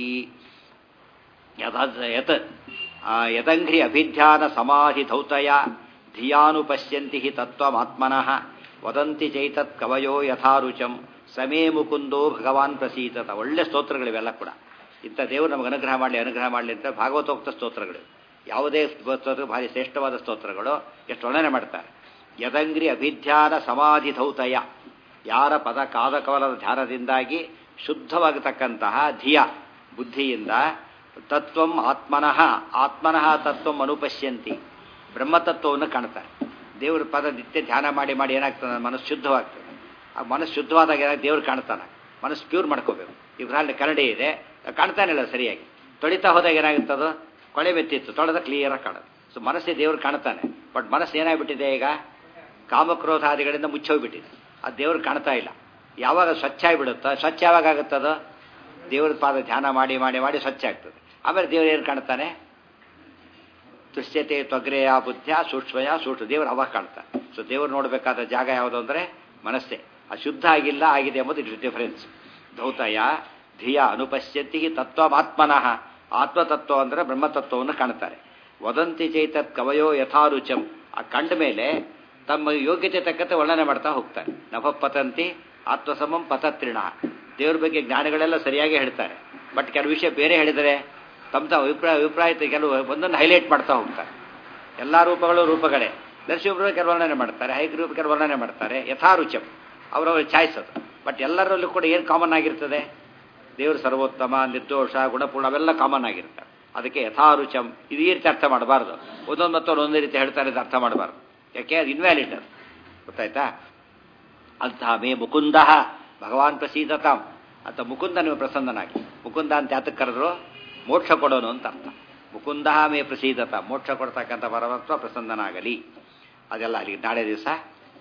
ಯತ್ ಯದಂಘ್ರಿ ಅಭಿಧ್ಯಾನ ಸಮಾಧಿ ಧೌತಯ ಧಿಯಾನುಪಶ್ಯಂತಿ ತತ್ವಮಾತ್ಮನಃ ವದಂತಿ ಚೈತತ್ ಕವಯೋ ಯಥಾರುಚಂ ಸಮೇ ಮುಕುಂದೋ ಭಗವಾನ್ ಪ್ರಸೀತತ ಒಳ್ಳೆ ಸ್ತೋತ್ರಗಳಿವೆಲ್ಲ ಕೂಡ ಇಂಥ ದೇವರು ನಮಗೆ ಅನುಗ್ರಹ ಮಾಡಲಿ ಅನುಗ್ರಹ ಮಾಡಲಿ ಅಂತ ಭಾಗವತೋಕ್ತ ಸ್ತೋತ್ರಗಳು ಯಾವುದೇ ಸ್ತೋತ್ರ ಭಾರಿ ಶ್ರೇಷ್ಠವಾದ ಸ್ತೋತ್ರಗಳು ಎಷ್ಟು ವರ್ಣನೆ ಮಾಡ್ತಾರೆ ಯದಂಗ್ರಿ ಅಭಿಧ್ಯಾನ ಸಮಾಧಿ ಧೌತಯ ಯಾರ ಪದ ಕಾದ ಕವಲದ ಧ್ಯಾನದಿಂದಾಗಿ ಶುದ್ಧವಾಗತಕ್ಕಂತಹ ಧಿಯ ಬುದ್ಧಿಯಿಂದ ತತ್ವಂ ಆತ್ಮನಃ ಆತ್ಮನಃ ತತ್ವಂ ಅನುಪಶ್ಯಂತಿ ಬ್ರಹ್ಮತತ್ವವನ್ನು ಕಾಣ್ತಾರೆ ದೇವ್ರ ಪದ ನಿತ್ಯ ಧ್ಯಾನ ಮಾಡಿ ಮಾಡಿ ಏನಾಗ್ತದೆ ಮನಸ್ಸು ಶುದ್ಧವಾಗ್ತದೆ ಆ ಮನಸ್ಸು ಶುದ್ಧವಾದಾಗ ಏನಾಗ ದೇವ್ರು ಕಾಣ್ತಾನೆ ಮನಸ್ಸು ಪ್ಯೂರ್ ಮಾಡ್ಕೋಬೇಕು ಈ ಉದಾಹರಣೆ ಕರಡಿ ಇದೆ ಕಾಣ್ತಾನಿಲ್ಲ ಸರಿಯಾಗಿ ತೊಳಿತಾ ಹೋದಾಗ ಏನಾಗುತ್ತದು ಕೊಳೆ ಬೆತ್ತಿತ್ತು ತೊಳೆದ ಕ್ಲಿಯರಾಗಿ ಕಾಣೋದು ಸೊ ಮನಸ್ಸೇ ದೇವ್ರು ಕಾಣ್ತಾನೆ ಬಟ್ ಮನಸ್ಸು ಏನಾಗ್ಬಿಟ್ಟಿದೆ ಈಗ ಕಾಮಕ್ರೋಧಾದಿಗಳಿಂದ ಮುಚ್ಚೋಗ್ಬಿಟ್ಟಿದೆ ಅದು ದೇವ್ರು ಕಾಣ್ತಾ ಇಲ್ಲ ಯಾವಾಗ ಸ್ವಚ್ಛ ಆಗಿಬಿಡುತ್ತೋ ಸ್ವಚ್ಛ ಯಾವಾಗ ಆಗುತ್ತದೋ ದೇವ್ರ ಪಾದ ಧ್ಯಾನ ಮಾಡಿ ಮಾಡಿ ಮಾಡಿ ಸ್ವಚ್ಛ ಆಗ್ತದೆ ಆಮೇಲೆ ದೇವ್ರು ಏನು ಕಾಣ್ತಾನೆ ತುಷ್ಯತೆ ತೊಗ್ರೆಯ ಬುದ್ಧ ಸೂಕ್ಷ್ಮಯ ಸೂಕ್ಷ್ಮ ದೇವರು ಅವಾಗ ಕಾಣ್ತಾನೆ ಸೊ ದೇವ್ರು ನೋಡಬೇಕಾದ ಜಾಗ ಯಾವುದು ಅಂದರೆ ಮನಸ್ಸೇ ಅದು ಶುದ್ಧ ಆಗಿಲ್ಲ ಆಗಿದೆ ಎಂಬುದು ಇಟ್ ಡಿಫರೆನ್ಸ್ ಧೌತಯ ಧಿಯ ಅನುಪಶ್ಯಂತಿ ತತ್ವಮಾತ್ಮನಃ ಆತ್ಮತತ್ವ ಅಂದರೆ ಬ್ರಹ್ಮತತ್ವವನ್ನು ಕಾಣ್ತಾರೆ ವದಂತಿ ಚೈತತ್ ಕವಯೋ ಯಥಾರುಚಂ ಆ ಕಂಡ ಮೇಲೆ ತಮ್ಮ ಯೋಗ್ಯತೆ ತಕ್ಕಂತೆ ವರ್ಣನೆ ಮಾಡ್ತಾ ಹೋಗ್ತಾರೆ ನಭಪತಂತಿ ಆತ್ಮಸಮಂ ಪತತ್ರಿಣ ದೇವ್ರ ಬಗ್ಗೆ ಜ್ಞಾನಿಗಳೆಲ್ಲ ಸರಿಯಾಗಿ ಹೇಳ್ತಾರೆ ಬಟ್ ಕೆಲವು ವಿಷಯ ಬೇರೆ ಹೇಳಿದರೆ ತಮ್ಮ ತಮ್ಮ ಅಭಿಪ್ರಾಯ ಅಭಿಪ್ರಾಯ ಕೆಲವು ಒಂದೊಂದು ಹೈಲೈಟ್ ಮಾಡ್ತಾ ಹೋಗ್ತಾರೆ ಎಲ್ಲ ರೂಪಗಳು ರೂಪಗಳೇ ನರಸಿಂಹರು ಕೆಲವು ವರ್ಣನೆ ಮಾಡ್ತಾರೆ ಹೈಗ್ರೂಪ ಕೆಲವು ವರ್ಣನೆ ಮಾಡ್ತಾರೆ ಯಥಾರುಚಂ ಅವರವರ ಚಾಯ್ಸ್ ಅದು ಬಟ್ ಎಲ್ಲರಲ್ಲೂ ಕೂಡ ಏನು ಕಾಮನ್ ಆಗಿರ್ತದೆ ದೇವರು ಸರ್ವೋತ್ತಮ ನಿರ್ದೋಷ ಗುಣಪೂರ್ಣ ಅವೆಲ್ಲ ಕಾಮನ್ ಆಗಿರ್ತವೆ ಅದಕ್ಕೆ ಯಥಾರುಚಂ ಇದು ಈ ರೀತಿ ಅರ್ಥ ಮಾಡಬಾರ್ದು ಒಂದೊಂದು ಮತ್ತೊಂದು ಒಂದೇ ರೀತಿ ಹೇಳ್ತಾರೆ ಇದು ಅರ್ಥ ಮಾಡಬಾರ್ದು ಯಾಕೆ ಅದು ಇನ್ವ್ಯಾಲಿಡ್ ಅದು ಗೊತ್ತಾಯ್ತಾ ಅಂತಹ ಮೇ ಮುಕುಂದ ಭಗವಾನ್ ಪ್ರಸೀದತಾಂ ಅಂತ ಮುಕುಂದ ನೀವು ಪ್ರಸನ್ನನಾಗಿ ಮುಕುಂದ ಅಂತ ಯಾತಕ್ಕೆ ಕರೆದ್ರು ಮೋಕ್ಷ ಕೊಡೋನು ಅಂತ ಅರ್ಥ ಮುಕುಂದ ಮೇ ಪ್ರಸೀದತ ಮೋಕ್ಷ ಕೊಡ್ತಕ್ಕಂಥ ಪರಮಾತ್ಮ ಪ್ರಸನ್ನನಾಗಲಿ ಅದೆಲ್ಲ ಅಲ್ಲಿ ನಾಳೆ ದಿವಸ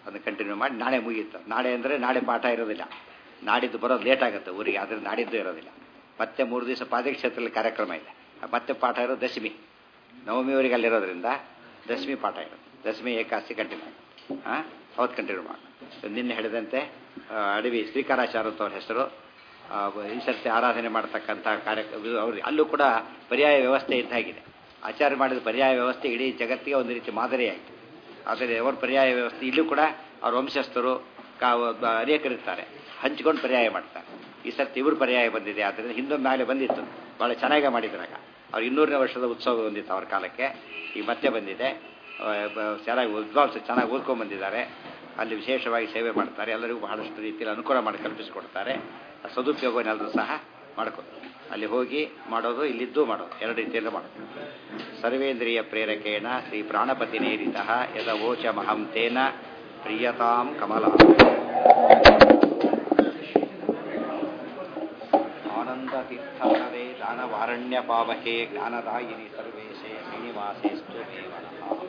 ಅದನ್ನು ಕಂಟಿನ್ಯೂ ಮಾಡಿ ನಾಳೆ ಮುಗೀತು ನಾಳೆ ಅಂದರೆ ನಾಳೆ ಪಾಠ ಇರೋದಿಲ್ಲ ನಾಡಿದ್ದು ಬರೋದು ಲೇಟ್ ಆಗುತ್ತೆ ಊರಿಗೆ ಆದರೆ ನಾಡಿದ್ದು ಇರೋದಿಲ್ಲ ಮತ್ತೆ ಮೂರು ದಿವಸ ಪಾದಕ್ಷೇತ್ರದಲ್ಲಿ ಕಾರ್ಯಕ್ರಮ ಇದೆ ಮತ್ತೆ ಪಾಠ ಇರೋದು ದಶಮಿ ನವಮಿವರೆಗೆ ಅಲ್ಲಿರೋದ್ರಿಂದ ದಶಮಿ ಪಾಠ ಇರೋದು ದಶಮಿ ಏಕಾಸಿ ಕಂಟಿನ್ಯೂ ಆಗುತ್ತೆ ಹಾಂ ಅವತ್ತು ಕಂಟಿನ್ಯೂ ಮಾಡೋಣ ನಿನ್ನೆ ಹೇಳಿದಂತೆ ಆ, ಅಡವಿ ಶ್ರೀಕಾರಾಚಾರ್ಯ ಅಂತ ಅವ್ರ ಹೆಸರು ಆ, ಈ ಸರ್ತಿ ಆರಾಧನೆ ಮಾಡ್ತಕ್ಕಂಥ ಕಾರ್ಯಕ್ರಮ ಅವ್ರಿಗೆ ಅಲ್ಲೂ ಕೂಡ ಪರ್ಯಾಯ ವ್ಯವಸ್ಥೆ ಇದ್ದಾಗಿದೆ ಆಚಾರ್ಯ ಮಾಡಿದ ಪರ್ಯಾಯ ವ್ಯವಸ್ಥೆ ಇಡೀ ಜಗತ್ತಿಗೆ ಒಂದು ರೀತಿ ಮಾದರಿಯಾಯಿತು ಆದರೆ ಅವರ ಪರ್ಯಾಯ ವ್ಯವಸ್ಥೆ ಇಲ್ಲೂ ಕೂಡ ಅವ್ರ ವಂಶಸ್ಥರು ಕಾ ಬ- ಅನೇಕರಿರ್ತಾರೆ ಹಂಚ್ಕೊಂಡು ಪರ್ಯಾಯ ಮಾಡ್ತಾರೆ ಈ ಸರ್ತಿ ಇವರು ಪರ್ಯಾಯ ಬಂದಿದೆ ಆದ್ದರಿಂದ ಹಿಂದೊಮ್ಮೆ ಮೇಲೆ ಬಂದಿತ್ತು ಭಾಳ ಚೆನ್ನಾಗೇ ಮಾಡಿದ್ರಾಗ ಅವ್ರು ಇನ್ನೂರನೇ ವರ್ಷದ ಉತ್ಸವ ಬಂದಿತ್ತು ಅವ್ರ ಕಾಲಕ್ಕೆ ಈಗ ಮತ್ತೆ ಬಂದಿದೆ ಆ, ಬ- ಚೆನ್ನಾಗಿ ವಿದ್ವಾಂಸ ಚೆನ್ನಾಗಿ ಓದ್ಕೊಂಡ್ ಬಂದಿದ್ದಾರೆ ಅಲ್ಲಿ ವಿಶೇಷವಾಗಿ ಸೇವೆ ಮಾಡ್ತಾರೆ ಎಲ್ಲರಿಗೂ ಬಹಳಷ್ಟು ರೀತಿಯಲ್ಲಿ ಅನುಕೂಲ ಮಾಡಿ ಕಲ್ಪಿಸಿಕೊಡ್ತಾರೆ ಆ ಸದುಪಯೋಗವನ್ನೆಲ್ಲರೂ ಸಹ ಮಾಡ್ಕೊಂಡು ಅಲ್ಲಿ ಹೋಗಿ ಮಾಡೋದು ಇಲ್ಲಿದ್ದು ಮಾಡೋದು ಎರಡು ರೀತಿಯಲ್ಲೂ ಮಾಡೋದು ಸರ್ವೇಂದ್ರಿಯ ಪ್ರೇರಕೇಣ ಶ್ರೀ ಪ್ರಾಣಪತಿ ನೇರಿತ ಯದವೋಚ ಮಹಂ ತೇನ ಪ್ರಿಯತಾಂ ಕಮಲ ಆನಂದ ತೀರ್ಥವನವೇ ದಾನವಾರಣ್ಯ ಪಾವಕೆ ಜ್ಞಾನದಾಯಿನಿ ಸರ್ವೇಶೇ ಶ್ರೀನಿವಾಸೇಸ್ತು ದೇವನಃ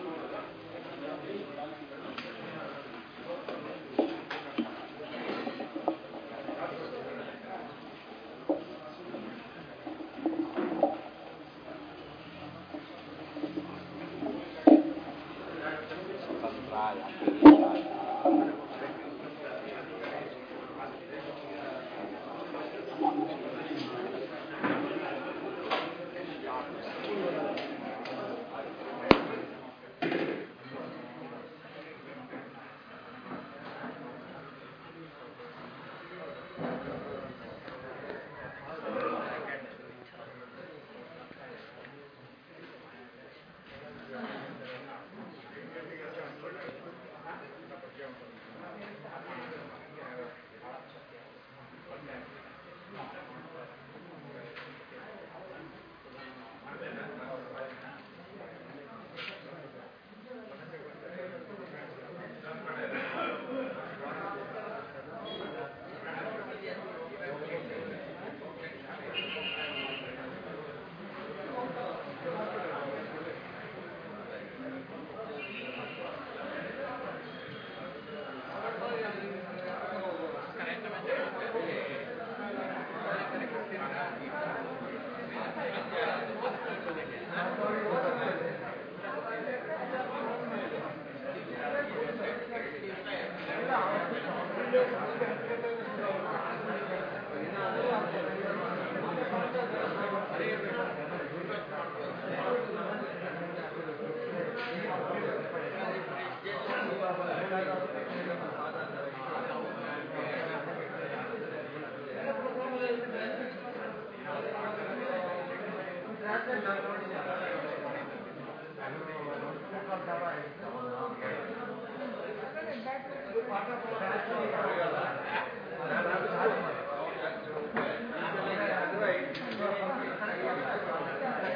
ಸ್ವತಂತ್ರಾಯ ಅಖಿಲೇಶಾಯ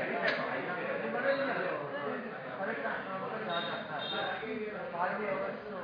Five hours, so